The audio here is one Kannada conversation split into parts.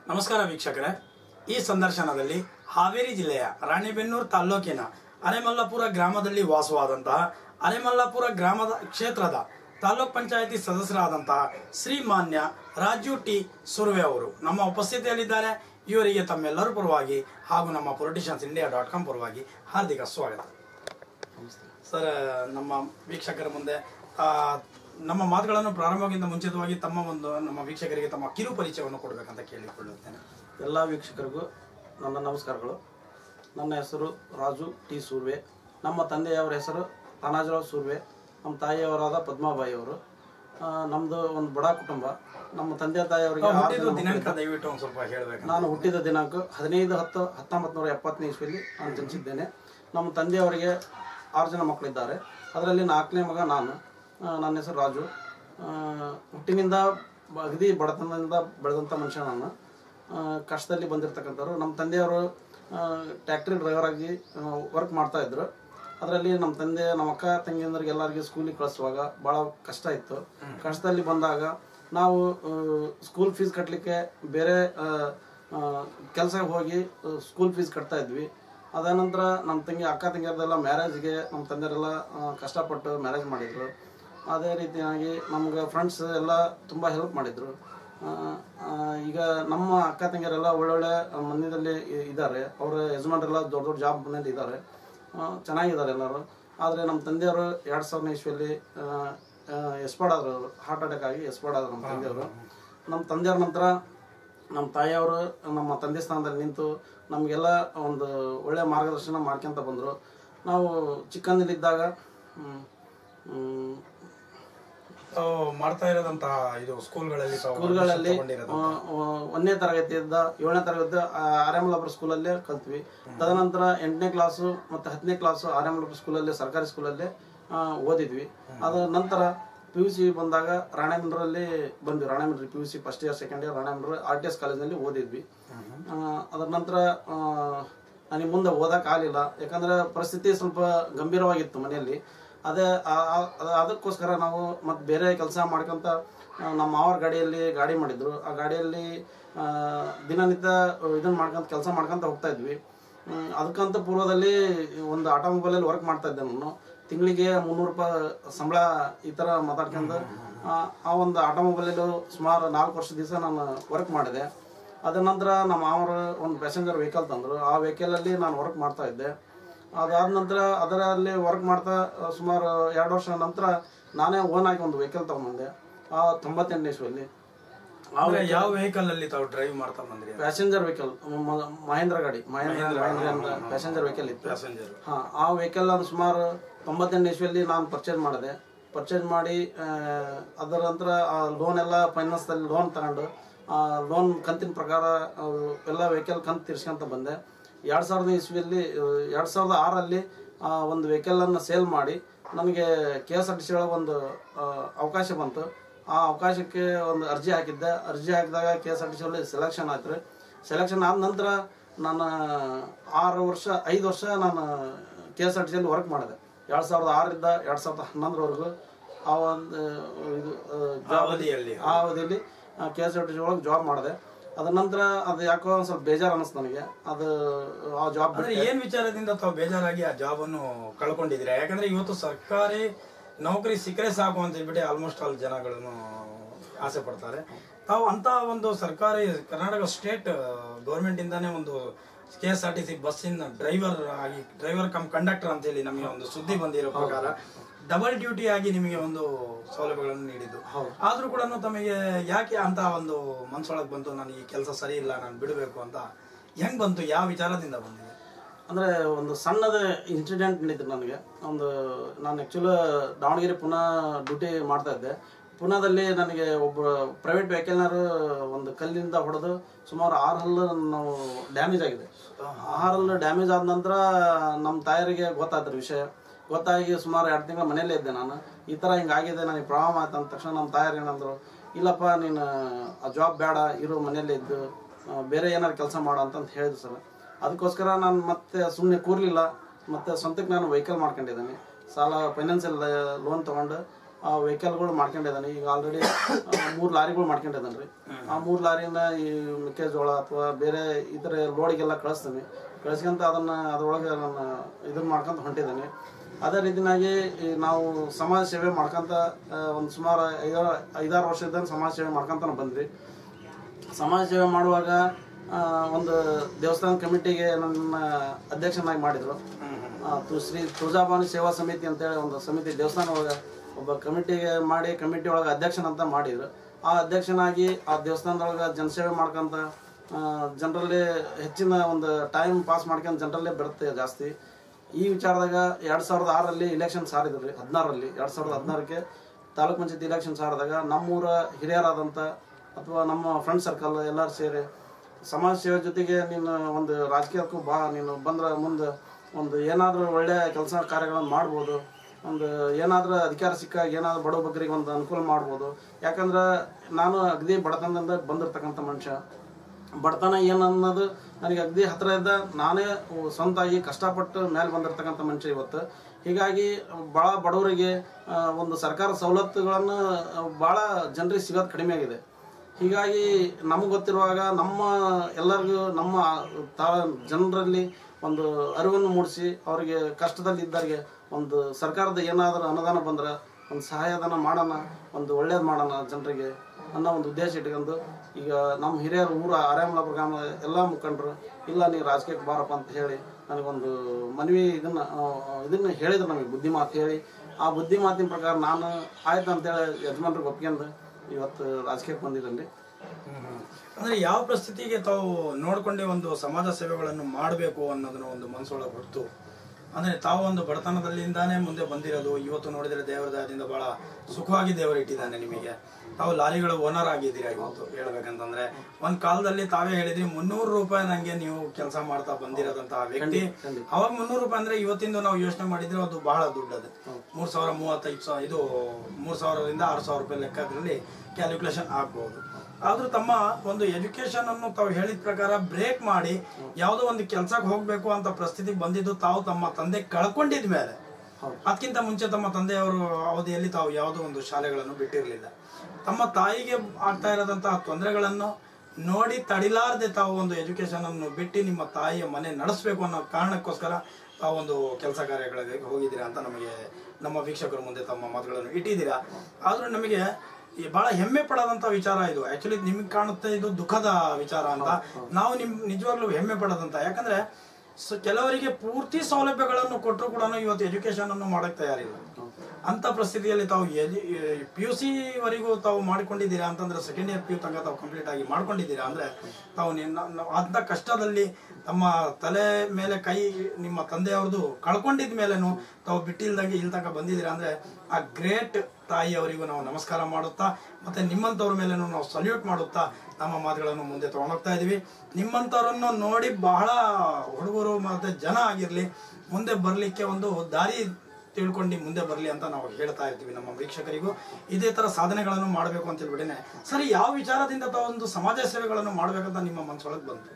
ನಮಸ್ಕಾರ ವೀಕ್ಷಕರೇ ಈ ಸಂದರ್ಶನದಲ್ಲಿ ಹಾವೇರಿ ಜಿಲ್ಲೆಯ ರಾಣಿಬೆನ್ನೂರು ತಾಲ್ಲೂಕಿನ ಅರೆಮಲ್ಲಾಪುರ ಗ್ರಾಮದಲ್ಲಿ ವಾಸವಾದಂತಹ ಅರೆಮಲ್ಲಾಪುರ ಗ್ರಾಮದ ಕ್ಷೇತ್ರದ ತಾಲೂಕ್ ಪಂಚಾಯತಿ ಸದಸ್ಯರಾದಂತಹ ಶ್ರೀಮಾನ್ಯ ರಾಜು ಟಿ ಸುರ್ವೆ ಅವರು ನಮ್ಮ ಉಪಸ್ಥಿತಿಯಲ್ಲಿದ್ದಾರೆ ಇವರಿಗೆ ತಮ್ಮೆಲ್ಲರ ಪರವಾಗಿ ಹಾಗೂ ನಮ್ಮ ಪೊಲಿಟಿಷಿಯನ್ಸ್ ಇಂಡಿಯಾ ಡಾಟ್ ಕಾಮ್ ಪರವಾಗಿ ಹಾರ್ದಿಕ ಸ್ವಾಗತ ಸರ್ ನಮ್ಮ ವೀಕ್ಷಕರ ಮುಂದೆ ಆ, ನಮ್ಮ ಮಾತುಗಳನ್ನು ಪ್ರಾರಂಭಕ್ಕಿಂತ ಮುಂಚಿತವಾಗಿ ತಮ್ಮ ಒಂದು ನಮ್ಮ ವೀಕ್ಷಕರಿಗೆ ತಮ್ಮ ಕಿರು ಪರಿಚಯವನ್ನು ಕೊಡಬೇಕಂತ ಕೇಳಿಕೊಳ್ಳುತ್ತೇನೆ ಎಲ್ಲ ವೀಕ್ಷಕರಿಗೂ ನನ್ನ ನಮಸ್ಕಾರಗಳು ನನ್ನ ಹೆಸರು ರಾಜು ಟಿ ಸೂರ್ವೆ ನಮ್ಮ ತಂದೆಯವರ ಹೆಸರು ತಾನಾಜರಾವ್ ಸೂರ್ವೆ ನಮ್ಮ ತಾಯಿಯವರಾದ ಪದ್ಮಾಬಾಯಿ ಅವರು ಆ, ನಮ್ದು ಒಂದು ಬಡ ಕುಟುಂಬ ನಮ್ಮ ತಂದೆ ತಾಯಿಯವರಿಗೆ ಆರು ಹುಟ್ಟಿದ ಜನ ದಿನಾಂಕ ದಯವಿಟ್ಟು ಒಂದು ಸ್ವಲ್ಪ ಹೇಳ್ಬೇಕು ನಾನು ಹುಟ್ಟಿದ ದಿನಾಂಕ ಹದಿನೈದು ಹತ್ತು ಹತ್ತೊಂಬತ್ತು ನೂರ ಎಪ್ಪತ್ತನೇ ಇಸ್ವಿಯಲ್ಲಿ ನಾನು ಜನಿಸಿದ್ದೇನೆ ನಮ್ಮ ತಂದೆಯವರಿಗೆ ಆರು ಜನ ಮಕ್ಕಳಿದ್ದಾರೆ ಅದರಲ್ಲಿ ನಾಲ್ಕನೇ ಮಗ ನಾನು ಆ, ನನ್ನ ಹೆಸರು ರಾಜು ಆ, ಹುಟ್ಟಿನಿಂದ ಬ- ಅಗದಿ ಬಡತನದಿಂದ ಬೆಳೆದಂಥ ಮನುಷ್ಯ ನಾನು ಆ, ಕಷ್ಟದಲ್ಲಿ ಬಂದಿರತಕ್ಕಂಥವ್ರು ನಮ್ಮ ತಂದೆಯವರು ಟ್ಯಾಕ್ಟ್ರಿ ಡ್ರೈವರ್ ಆಗಿ ವರ್ಕ್ ಮಾಡ್ತಾ ಇದ್ರು ಅದರಲ್ಲಿ ನಮ್ಮ ತಂದೆ ನಮ್ಮ ಅಕ್ಕ ತಂಗಿಯಂದ್ರಿಗೆ ಎಲ್ಲರಿಗೆ ಸ್ಕೂಲಿಗೆ ಕಳಿಸುವಾಗ ಭಾಳ ಕಷ್ಟ ಇತ್ತು ಕಷ್ಟದಲ್ಲಿ ಬಂದಾಗ ನಾವು ಸ್ಕೂಲ್ ಫೀಸ್ ಕಟ್ಟಲಿಕ್ಕೆ ಬೇರೆ ಕೆಲಸಕ್ಕೆ ಹೋಗಿ ಸ್ಕೂಲ್ ಫೀಸ್ ಕಟ್ತಾ ಇದ್ವಿ ಅದಾನಂತರ ನಮ್ಮ ತಂಗಿ ಅಕ್ಕ ತಂಗಿಯರ್ದೆಲ್ಲ ಮ್ಯಾರೇಜ್ಗೆ ನಮ್ಮ ತಂದೆಯವರೆಲ್ಲ ಆ, ಕಷ್ಟಪಟ್ಟು ಮ್ಯಾರೇಜ್ ಮಾಡಿದರು ಅದೇ ರೀತಿಯಾಗಿ ನಮ್ಗೆ ಫ್ರೆಂಡ್ಸ್ ಎಲ್ಲ ತುಂಬ ಹೆಲ್ಪ್ ಮಾಡಿದರು ಈಗ ನಮ್ಮ ಅಕ್ಕ ತಂಗಿಯರೆಲ್ಲ ಒಳ್ಳೊಳ್ಳೆ ಮನೆಯಲ್ಲಿ ಇದ್ದಾರೆ ಅವರ ಯಜಮಾನರೆಲ್ಲ ದೊಡ್ಡ ದೊಡ್ಡ ಜಾಬ್ ಮನೇಲಿ ಇದ್ದಾರೆ ಆ, ಚೆನ್ನಾಗಿದ್ದಾರೆ ಎಲ್ಲರೂ ಆದರೆ ನಮ್ಮ ತಂದೆಯವರು ಎರಡು ಸಾವಿರದ ಇಸ್ವಿಯಲ್ಲಿ ಎಸ್ಪಾಡ್ ಆದರು ಅವರು ಹಾರ್ಟ್ ಅಟ್ಯಾಕ್ ಆಗಿ ಎಸ್ಪಾಡ್ ಆದರು ನಮ್ಮ ತಂದೆಯವರು ನಮ್ಮ ತಂದೆಯವ್ರ ನಂತರ ನಮ್ಮ ತಾಯಿಯವರು ನಮ್ಮ ತಂದೆ ಸ್ಥಾನದಲ್ಲಿ ನಿಂತು ನಮಗೆಲ್ಲ ಒಂದು ಒಳ್ಳೆಯ ಮಾರ್ಗದರ್ಶನ ಮಾಡ್ಕೊಂತ ಬಂದರು ನಾವು ಚಿಕ್ಕಂದಿಲ್ಲಿದ್ದಾಗ ಹ್ಮ್, ಹ್ಮ್, ತಾವು ಮಾಡ್ತಾ ಇರೋದಂತಹ ಇದು ಸ್ಕೂಲ್ಗಳಲ್ಲಿ ತಾವು ಸ್ಕೂಲ್ಗಳಲ್ಲಿ ತಗೊಂಡಿರೋದು. ಆ, ಆ, ಒಂದನೇ ತರಗತಿಯಿಂದ ಏಳನೇ ತರಗತಿ ಆರ್ಯಮಲಾಪುರ ಸ್ಕೂಲಲ್ಲೇ ಕಲ್ತ್ವಿ ತದನಂತರ ಎಂಟನೇ ಕ್ಲಾಸು ಮತ್ತು ಹತ್ತನೇ ಕ್ಲಾಸು ಆರ್ಯಮಲಾಪುರ ಸ್ಕೂಲಲ್ಲಿ ಸರ್ಕಾರಿ ಸ್ಕೂಲಲ್ಲೇ ಆ, ಓದಿದ್ವಿ ಅದ ನಂತರ ಪಿ ಯು ಸಿ ಬಂದಾಗ ರಾಣೇಬೆನ್ನೂರಲ್ಲಿ ಬಂದ್ವಿ Ranebennur P U C first year second year Ranebennur R T S ಕಾಲೇಜ್ನಲ್ಲಿ ಓದಿದ್ವಿ ಆ, ಅದರ ನಂತರ ಆ, ನನಗೆ ಮುಂದೆ ಓದಕ್ಕೆ ಆಗಲಿಲ್ಲ ಯಾಕಂದ್ರೆ ಪರಿಸ್ಥಿತಿ ಸ್ವಲ್ಪ ಗಂಭೀರವಾಗಿತ್ತು ಮನೆಯಲ್ಲಿ ಅದೇ ಆ- ಆ- ಅದ- ಅದಕ್ಕೋಸ್ಕರ ನಾವು ಮತ್ತೆ ಬೇರೆ ಕೆಲಸ ಮಾಡ್ಕೊಂತ ಆ, ನಮ್ಮ ಮಾವರ ಗಾಡಿಯಲ್ಲಿ ಗಾಡಿ ಮಾಡಿದ್ರು ಆ ಗಾಡಿಯಲ್ಲಿ ಆ, ದಿನನಿತ್ಯ ಇದನ್ನ ಮಾಡ್ಕೊಂತ ಕೆಲಸ ಮಾಡ್ಕೊಂತ ಹೋಗ್ತಾ ಇದ್ವಿ ಹ್ಮ್, ಅದಕ್ಕಂತ ಪೂರ್ವದಲ್ಲಿ ಒಂದು ಆಟೋಮೊಬೈಲಲ್ಲಿ ವರ್ಕ್ ಮಾಡ್ತಾ ಇದ್ದೆ ನಾನು ತಿಂಗಳಿಗೆ ಮುನ್ನೂರು ರೂಪಾಯಿ ಸಂಬಳ ಈ ಥರ ಮಾತಾಡ್ಕೊಂಡು ಆ, ಆ ಒಂದು ಆಟೋಮೊಬೈಲಲ್ಲಿ ಸುಮಾರು ನಾಲ್ಕು ವರ್ಷ ದಿವಸ ನಾನು ವರ್ಕ್ ಮಾಡಿದೆ ಅದ ನಂತರ ನಮ್ಮ ಮಾವರು ಒಂದು ಪ್ಯಾಸೆಂಜರ್ ವೆಹಿಕಲ್ ತಂದರು ಆ ವೆಹಿಕಲಲ್ಲಿ ನಾನು ವರ್ಕ್ ಮಾಡ್ತಾ ಇದ್ದೆ ಅದಾದ ನಂತರ ಅದರಲ್ಲಿ ವರ್ಕ್ ಮಾಡ್ತಾ ಆ, ಸುಮಾರು ಎರಡು ವರ್ಷ ನಂತರ ನಾನೇ ಓನ್ ಆಗಿ ಒಂದು ವೆಹಿಕಲ್ ತಗೊಂಬಂದೆ ಆ ತೊಂಬತ್ತೆಂಟನೇ ಇಸ್ವಿಯಲ್ಲಿ ಅಂದ್ರೆ ಯಾವ ವೆಹಿಕಲ್ ಅಲ್ಲಿ ತಾವು ಡ್ರೈವ್ ಮಾಡ್ತಾ ಬಂದ್ರಿ ಪ್ಯಾಸೆಂಜರ್ ವೆಹಿಕಲ್ ಮಹೇಂದ್ರ ಗಾಡಿ ಮಹೇಂದ್ರ ಮಹೇಂದ್ರ ಅಂತ ಪ್ಯಾಸೆಂಜರ್ ವೆಹಿಕಲ್ ಇತ್ತು ಪ್ಯಾಸೆಂಜರ್ ಹಾ ಆ ವೆಹಿಕಲ್ ನಾನು ಸುಮಾರು ತೊಂಬತ್ತೆಂಟನೇ ಇಸ್ವಿಯಲ್ಲಿ ನಾನು ಪರ್ಚೇಸ್ ಮಾಡಿದೆ ಪರ್ಚೇಸ್ ಮಾಡಿ ಆ, ಅದರ ನಂತರ ಲೋನ್ ಎಲ್ಲ ಫೈನಾನ್ಸ್ದಲ್ಲಿ ಲೋನ್ ತಗೊಂಡು ಲೋನ್ ಕಂತಿನ ಪ್ರಕಾರ ಆ, ಎಲ್ಲ ವೆಹಿಕಲ್ ಕಂತು ತೀರ್ಸ್ಕೊಂತ ಬಂದೆ ಎರಡು ಸಾವಿರದ ಇಸ್ವಿಯಲ್ಲಿ ಎರಡು ಸಾವಿರದ ಆರಲ್ಲಿ ಆ, ಒಂದು ವೆಹಿಕಲನ್ನು ಸೇಲ್ ಮಾಡಿ ನನಗೆ K S R T C ಒಳಗೆ ಒಂದು ಆ, ಅವಕಾಶ ಬಂತು ಆ ಅವಕಾಶಕ್ಕೆ ಒಂದು ಅರ್ಜಿ ಹಾಕಿದ್ದೆ ಅರ್ಜಿ ಹಾಕಿದಾಗ K S R T C ಒಳಗೆ ಸೆಲೆಕ್ಷನ್ ಆಯ್ತು ರೀ ಸೆಲೆಕ್ಷನ್ ಆದ ನಂತರ ನಾನು ಆರು ವರ್ಷ ಐದು ವರ್ಷ ನಾನು ಕೆ ಎಸ್ ಆರ್ ಟಿ ಸಿಯಲ್ಲಿ ವರ್ಕ್ ಮಾಡಿದೆ ಎರಡು ಸಾವಿರದ ಆರರಿಂದ ಎರಡು ಸಾವಿರದ ಹನ್ನೊಂದರವರೆಗೂ ಆ ಒಂದು ಇದು ಆ, job ಅಲ್ಲಿ- ಅವಧಿಯಲ್ಲಿ. ಆ ಅವಧಿಯಲ್ಲಿ K S R T C ಒಳಗೆ ಜಾಬ್ ಮಾಡಿದೆ ಅದ ನಂತರ ಅದು ಯಾಕೋ ಒಂದು ಸ್ವಲ್ಪ ಬೇಜಾರು ಅನಿಸ್ತು ನನಗೆ ಅದು ಆ ಜಾಬ್ ಅಂದ್ರೆ ಏನ್ ವಿಚಾರದಿಂದ ತಾವು ಬೇಜಾರಾಗಿ ಆ ಜಾಬ್ ಅನ್ನು ಕಳ್ಕೊಂಡಿದ್ದೀರಾ ಯಾಕಂದ್ರೆ ಇವತ್ತು ಸರ್ಕಾರಿ ನೌಕರಿ ಸಿಕ್ಕರೆ ಸಾಕು ಅಂತ ಹೇಳ್ಬಿಟ್ಟು ಆಲ್ಮೋಸ್ಟ್ ಆಲ್ ಜನಗಳನ್ನು ಆಸೆ ಪಡ್ತಾರೆ ತಾವು ಅಂತ ಒಂದು ಸರ್ಕಾರಿ ಕರ್ನಾಟಕ ಸ್ಟೇಟ್ ಗೌರ್ಮೆಂಟ್ ಇಂದಾನೇ ಒಂದು K S R T C ಬಸ್ಸಿನ ಡ್ರೈವರ್ ಆಗಿ ಡ್ರೈವರ್ ಕಮ್ ಕಂಡಕ್ಟರ್ ಅಂತ ಹೇಳಿ ನಮಗೆ ಒಂದು ಸುದ್ದಿ ಬಂದಿರೋ ಪ್ರಕಾರ ಡಬಲ್ ಡ್ಯೂಟಿ ಆಗಿ ನಿಮಗೆ ಒಂದು ಸೌಲಭ್ಯಗಳನ್ನು ನೀಡಿದ್ದು ಆದ್ರೂ ಕೂಡ ತಮಗೆ ಯಾಕೆ ಅಂತ ಒಂದು ಮನ್ಸೊಳಗೆ ಬಂತು ನಾನು ಈ ಕೆಲಸ ಸರಿ ಇಲ್ಲ ನಾನು ಬಿಡಬೇಕು ಅಂತ ಹೆಂಗ್ ಬಂತು ಯಾವ ವಿಚಾರದಿಂದ ಬಂದಿದೆ ಅಂದರೆ ಒಂದು ಸಣ್ಣದ ಇನ್ಸಿಡೆಂಟ್ ನಡೀತು ನನಗೆ ಒಂದು ನಾನು ಆ್ಯಕ್ಚುಲಿ ದಾವಣಗೆರೆ ಪುನಃ ಡ್ಯೂಟಿ ಮಾಡ್ತಾ ಇದ್ದೆ ಪುನಾದಲ್ಲಿ ನನಗೆ ಒಬ್ಬ ಪ್ರೈವೇಟ್ ವೆಹಿಕಲ್ನರು ಒಂದು ಕಲ್ಲಿಂದ ಹೊಡೆದು ಸುಮಾರು ಆರು ಹಲ್ಲು ನಾವು ಡ್ಯಾಮೇಜ್ ಆಗಿದೆ ಆರು ಹಲ್ಲು ಡ್ಯಾಮೇಜ್ ಆದ ನಂತರ ನಮ್ಮ ತಾಯರಿಗೆ ಗೊತ್ತಾಯ್ತು ವಿಷಯ ಗೊತ್ತಾಗಿ ಸುಮಾರು ಎರಡು ತಿಂಗಳ ಮನೆಯಲ್ಲೇ ಇದ್ದೆ ನಾನು ಈ ಥರ ಹಿಂಗಾಗಿದೆ ನನಗೆ ಪ್ರಾಬ್ಲಮ್ ಆಯ್ತು ಅಂದ ತಕ್ಷಣ ನಮ್ಮ ತಾಯರು ಏನಂದ್ರು ಇಲ್ಲಪ್ಪ ನೀನು ಆ ಜಾಬ್ ಬೇಡ ಇರು ಮನೆಯಲ್ಲೇ ಇದ್ದು ಆ, ಬೇರೆ ಏನಾದ್ರು ಕೆಲಸ ಮಾಡು ಅಂತಂತ ಹೇಳಿದ್ರು ಸರ್ ಅದಕ್ಕೋಸ್ಕರ ನಾನು ಮತ್ತೆ ಸುಮ್ಮನೆ ಕೂರ್ಲಿಲ್ಲ ಮತ್ತೆ ಸ್ವಂತಕ್ಕೆ ನಾನು ವೆಹಿಕಲ್ ಮಾಡ್ಕೊಂಡಿದ್ದೀನಿ ಸಾಲ ಫೈನಾನ್ಸಿಯಲ್ ಲೋನ್ ತೊಗೊಂಡು ಆ ವೆಹಿಕಲ್ಗಳು ಮಾಡ್ಕೊಂಡಿದ್ದಾನೆ ಈಗ ಆಲ್ರೆಡಿ ಮೂರು ಲಾರಿಗಳು ಮಾಡ್ಕೊಂಡಿದ್ದಾನೆ ರೀ ಆ ಮೂರು ಲಾರಿನ ಈ ಮೆಕ್ಕೆಜೋಳ ಅಥವಾ ಬೇರೆ ಇತರ ಲೋಡಿಗೆಲ್ಲ ಕಳಿಸ್ತಾನೆ ಕಳಿಸ್ಕೊಂತ ಅದನ್ನ ಅದ್ರೊಳಗೆ ನಾನು ಇದನ್ನ ಮಾಡ್ಕೊಂತ ಹೊಂಟಿದ್ದಾನೆ ಅದೇ ರೀತಿನಾಗಿ ಈ ನಾವು ಸಮಾಜ ಸೇವೆ ಮಾಡ್ಕೊಂತ ಒಂದು ಸುಮಾರು ಐದಾರು ಐದಾರು ವರ್ಷದಿಂದ ಸಮಾಜ ಸೇವೆ ಮಾಡ್ಕೊಂತ ಬಂದ್ರಿ ಸಮಾಜ ಸೇವೆ ಮಾಡುವಾಗ ಆ, ಒಂದು ದೇವಸ್ಥಾನ ಕಮಿಟಿಗೆ ನನ್ನ ಅಧ್ಯಕ್ಷನಾಗಿ ಮಾಡಿದ್ರು ಆ, ತು- ಶ್ರೀ ತುಳಜಾಭವಾನಿ ಸೇವಾ ಸಮಿತಿ ಅಂತೇಳಿ ಒಂದು ಸಮಿತಿ ದೇವಸ್ಥಾನ ಒಳಗೆ ಒಬ್ಬ ಕಮಿಟಿಗೆ ಮಾಡಿ ಕಮಿಟಿ ಒಳಗೆ ಅಧ್ಯಕ್ಷನಂತ ಮಾಡಿದ್ರು ಆ ಅಧ್ಯಕ್ಷನಾಗಿ ಆ ದೇವಸ್ಥಾನದೊಳಗೆ ಜನಸೇವೆ ಮಾಡ್ಕೊಂತ ಜನರಲ್ಲಿ ಹೆಚ್ಚಿನ ಒಂದು ಟೈಮ್ ಪಾಸ್ ಮಾಡ್ಕೊಂಡು ಜನರಲ್ಲೇ ಬರುತ್ತೆ ಜಾಸ್ತಿ ಈ ವಿಚಾರದಾಗ ಎರಡ್ ಸಾವಿರದ ಆರರಲ್ಲಿ ಇಲೆಕ್ಷನ್ ಸಾರಿದ್ರು ರೀ ಹದಿನಾರರಲ್ಲಿ ಎರಡ್ ಸಾವಿರದ ಹದಿನಾರಕ್ಕೆ ತಾಲೂಕ್ ಪಂಚಾಯತ್ ಇಲೆಕ್ಷನ್ ಸಾರಿದಾಗ ನಮ್ಮೂರ ಹಿರಿಯರಾದಂಥ ಅಥವಾ ನಮ್ಮ ಫ್ರೆಂಡ್ ಸರ್ಕಲ್ ಎಲ್ಲರೂ ಸೇರಿ ಸಮಾಜ ಸೇವೆ ಜೊತೆಗೆ ನೀನು ಒಂದು ರಾಜಕೀಯಕ್ಕೂ ಬಾ ನೀನು ಬಂದ್ರೆ ಮುಂದೆ ಒಂದು ಏನಾದರೂ ಒಳ್ಳೆಯ ಕೆಲಸ ಕಾರ್ಯಗಳನ್ನು ಮಾಡ್ಬೋದು ಒಂದು ಏನಾದರೂ ಅಧಿಕಾರ ಸಿಕ್ಕಾಗ ಏನಾದರೂ ಬಡವ ಬಗ್ಗರಿಗೆ ಒಂದು ಅನುಕೂಲ ಮಾಡ್ಬೋದು ಯಾಕಂದ್ರೆ ನಾನು ಅಗದಿ ಬಡತನದಿಂದ ಬಂದಿರ್ತಕ್ಕಂಥ ಮನುಷ್ಯ ಬಡತನ ಏನು ಅನ್ನೋದು ನನಗೆ ಅಗದಿ ಹತ್ರ ಇದ್ದ ನಾನೇ ಸ್ವಂತಾಗಿ ಕಷ್ಟಪಟ್ಟು ಮೇಲೆ ಬಂದಿರ್ತಕ್ಕಂಥ ಮನುಷ್ಯ ಇವತ್ತು ಹೀಗಾಗಿ ಭಾಳ ಬಡವರಿಗೆ ಆ, ಒಂದು ಸರ್ಕಾರ ಸವಲತ್ತುಗಳನ್ನು ಭಾಳ ಜನರಿಗೆ ಸಿಗೋದು ಕಡಿಮೆ ಆಗಿದೆ ಹೀಗಾಗಿ ನಮ್ಗೆ ಗೊತ್ತಿರುವಾಗ ನಮ್ಮ ಎಲ್ಲರಿಗೂ ನಮ್ಮ ತಾ ಜನರಲ್ಲಿ ಒಂದು ಅರಿವನ್ನು ಮೂಡಿಸಿ ಅವರಿಗೆ ಕಷ್ಟದಲ್ಲಿ ಇದ್ದವರಿಗೆ ಒಂದು ಸರ್ಕಾರದ ಏನಾದರೂ ಅನುದಾನ ಬಂದ್ರೆ ಒಂದು ಸಹಾಯಧನ ಮಾಡೋಣ ಒಂದು ಒಳ್ಳೇದು ಮಾಡೋಣ ಜನರಿಗೆ ಅನ್ನೋ ಒಂದು ಉದ್ದೇಶ ಇಟ್ಕೊಂಡು ಈಗ ನಮ್ಮ ಹಿರಿಯರು ಊರ ಆರ್ಯಾಮಲಾಪುರ ಗ್ರಾಮದ ಎಲ್ಲ ಮುಖಂಡರು ಇಲ್ಲ ನೀವು ರಾಜಕೀಯಕ್ಕೆ ಬಾರಪ್ಪ ಅಂತ ಹೇಳಿ ನನಗೊಂದು ಮನವಿ ಇದನ್ನ ಆ, ಇದನ್ನ ಹೇಳಿದ್ರು ನಮಗೆ ಬುದ್ಧಿ ಮಾತು ಹೇಳಿ ಆ ಬುದ್ಧಿ ಮಾತಿನ ಪ್ರಕಾರ ನಾನು ಆಯ್ತು ಅಂತೇಳಿ ಯಜಮಾನ್ರಿಗೆ ಒಪ್ಕೊಂಡು ಇವತ್ತು ರಾಜಕೀಯಕ್ಕೆ ಬಂದಿದ್ದೀನಿ ಅಂದ್ರೆ ಯಾವ ಪರಿಸ್ಥಿತಿಗೆ ತಾವು ನೋಡ್ಕೊಂಡೆ ಒಂದು ಸಮಾಜ ಸೇವೆಗಳನ್ನು ಮಾಡಬೇಕು ಅನ್ನೋದನ್ನ ಒಂದು ಮನಸ್ಸೊಳಗೆ ಹೊತ್ತು ಅಂದ್ರೆ ತಾವು ಒಂದು ಬಡತನದಲ್ಲಿಂದಾನೇ ಮುಂದೆ ಬಂದಿರೋದು ಇವತ್ತು ನೋಡಿದ್ರೆ ದೇವರ ದಯದಿಂದ ಬಹಳ ಸುಖವಾಗಿ ದೇವರು ಇಟ್ಟಿದ್ದಾನೆ ನಿಮಗೆ ತಾವು ಲಾರಿಗಳ ಓನರ್ ಆಗಿದ್ದೀರಾ ಇವತ್ತು ಹೇಳ್ಬೇಕಂತಂದ್ರೆ ಒಂದ್ ಕಾಲದಲ್ಲಿ ತಾವೇ ಹೇಳಿದ್ರಿ ಮುನ್ನೂರು ರೂಪಾಯಿ ನಂಗೆ ನೀವು ಕೆಲಸ ಮಾಡ್ತಾ ಬಂದಿರೋದಂತಹ ವ್ಯಕ್ತಿ ಅವಾಗ ಮುನ್ನೂರು ರೂಪಾಯಿ ಅಂದ್ರೆ ಇವತ್ತಿಂದ ನಾವು ಯೋಚನೆ ಮಾಡಿದ್ರೆ ಅದು ಬಹಳ ದುಡ್ಡದು ಮೂರ್ ಸಾವಿರ ಮೂವತ್ತೈದು ಸಾವಿರ ಇದು ಮೂರ್ ಸಾವಿರದಿಂದ ಆರು ಸಾವಿರ ರೂಪಾಯಿ ಲೆಕ್ಕದಲ್ಲಿ ಕ್ಯಾಲ್ಕುಲೇಷನ್ ಆಗ್ಬಹುದು ಆದ್ರೂ ತಮ್ಮ ಒಂದು ಎಜುಕೇಶನ್ ಅನ್ನು ತಾವು ಹೇಳಿದ ಪ್ರಕಾರ ಬ್ರೇಕ್ ಮಾಡಿ ಯಾವುದೋ ಒಂದು ಕೆಲ್ಸಕ್ಕೆ ಹೋಗ್ಬೇಕು ಅಂತ ಪರಿಸ್ಥಿತಿ ಬಂದಿದ್ದು ತಾವು ತಮ್ಮ ತಂದೆ ಕಳ್ಕೊಂಡಿದ ಮೇಲೆ ಅದಕ್ಕಿಂತ ಮುಂಚೆ ತಮ್ಮ ತಂದೆಯವರು ಅವಧಿಯಲ್ಲಿ ತಾವು ಯಾವುದೋ ಒಂದು ಶಾಲೆಗಳನ್ನು ಬಿಟ್ಟಿರಲಿಲ್ಲ ತಮ್ಮ ತಾಯಿಗೆ ಆಗ್ತಾ ಇರೋದಂತಹ ತೊಂದರೆಗಳನ್ನು ನೋಡಿ ತಡಿಲಾರದೆ ತಾವು ಒಂದು ಎಜುಕೇಶನ್ ಅನ್ನು ಬಿಟ್ಟು ನಿಮ್ಮ ತಾಯಿಯ ಮನೆ ನಡೆಸಬೇಕು ಅನ್ನೋ ಕಾರಣಕ್ಕೋಸ್ಕರ ತಾವು ಒಂದು ಕೆಲಸ ಕಾರ್ಯಗಳಿಗೆ ಹೋಗಿದ್ದೀರಾ ಅಂತ ನಮಗೆ ನಮ್ಮ ವೀಕ್ಷಕರ ಮುಂದೆ ತಮ್ಮ ಮಾತುಗಳನ್ನು ಇಟ್ಟಿದ್ದೀರಾ ಆದ್ರೂ ನಮಗೆ ಈ ಬಹಳ ಹೆಮ್ಮೆ ಪಡೋದಂತ ವಿಚಾರ ಇದು ಆಕ್ಚುಲಿ ನಿಮ್ಗೆ ಕಾಣುತ್ತೆ ಇದು ದುಃಖದ ವಿಚಾರ ಅಂತ ನಾವು ನಿಮ್ ನಿಜವಾಗ್ಲೂ ಹೆಮ್ಮೆ ಪಡೋದಂತ ಯಾಕಂದ್ರೆ ಸ- ಕೆಲವರಿಗೆ ಪೂರ್ತಿ ಸೌಲಭ್ಯಗಳನ್ನು ಕೊಟ್ಟರು ಕೂಡ ಇವತ್ತು ಎಜುಕೇಶನ್ ಅನ್ನು ಮಾಡಕ್ ತಯಾರಿಲ್ಲ ಅಂತ ಪರಿಸ್ಥಿತಿಯಲ್ಲಿ ತಾವು ಪಿ ಯು ಸಿ ವರೆಗೂ ತಾವು ಮಾಡಿಕೊಂಡಿದ್ದೀರಾ ಅಂತಂದ್ರೆ ಸೆಕೆಂಡ್ ಇಯರ್ ಪಿ ಯು ತನಕ ತಾವು ಕಂಪ್ಲೀಟ್ ಆಗಿ ಮಾಡ್ಕೊಂಡಿದ್ದೀರಾ ಅಂದ್ರೆ ತಾವು ನಿನ್ನ ನ- ಅಂತ ಕಷ್ಟದಲ್ಲಿ ತಮ್ಮ ತಲೆ ಮೇಲೆ ಕೈ ನಿಮ್ಮ ತಂದೆಯವ್ರದ್ದು ಕಳ್ಕೊಂಡಿದ ಮೇಲೇನು ತಾವು ಬಿಟ್ಟಿಲ್ದಂಗೆ ಇಲ್ಲಿ ತನಕ ಬಂದಿದ್ದೀರಾ ಅಂದ್ರೆ ಆ ಗ್ರೇಟ್ ತಾಯಿಯವರಿಗೂ ನಾವು ನಮಸ್ಕಾರ ಮಾಡುತ್ತಾ ಮತ್ತೆ ನಿಮ್ಮಂಥವ್ರ ಮೇಲೇನು ನಾವು ಸಲ್ಯೂಟ್ ಮಾಡುತ್ತಾ ನಮ್ಮ ಮಾತುಗಳನ್ನು ಮುಂದೆ ತಗೊಂಡೋಗ್ತಾ ಇದೀವಿ ನಿಮ್ಮಂಥವ್ರನ್ನು ನೋಡಿ ಬಹಳ ಹುಡುಗರು ಮತ್ತೆ ಜನ ಆಗಿರ್ಲಿ ಮುಂದೆ ಬರ್ಲಿಕ್ಕೆ ಒಂದು ದಾರಿ ತಿಳ್ಕೊಂಡು ಮುಂದೆ ಬರಲಿ ಅಂತ ನಾವು ಹೇಳ್ತಾ ಇರ್ತೀವಿ ನಮ್ಮ ವೀಕ್ಷಕರಿಗೂ ಇದೇ ತರ ಸಾಧನೆಗಳನ್ನು ಮಾಡಬೇಕು ಅಂತ ಹೇಳ್ಬಿಟ್ಟೇನೆ ಸರಿ ಯಾವ ವಿಚಾರದಿಂದ ತಾವು ಒಂದು ಸಮಾಜ ಸೇವೆಗಳನ್ನು ಮಾಡ್ಬೇಕಂತ ನಿಮ್ಮ ಮನಸ್ಸೊಳಗೆ ಬಂತು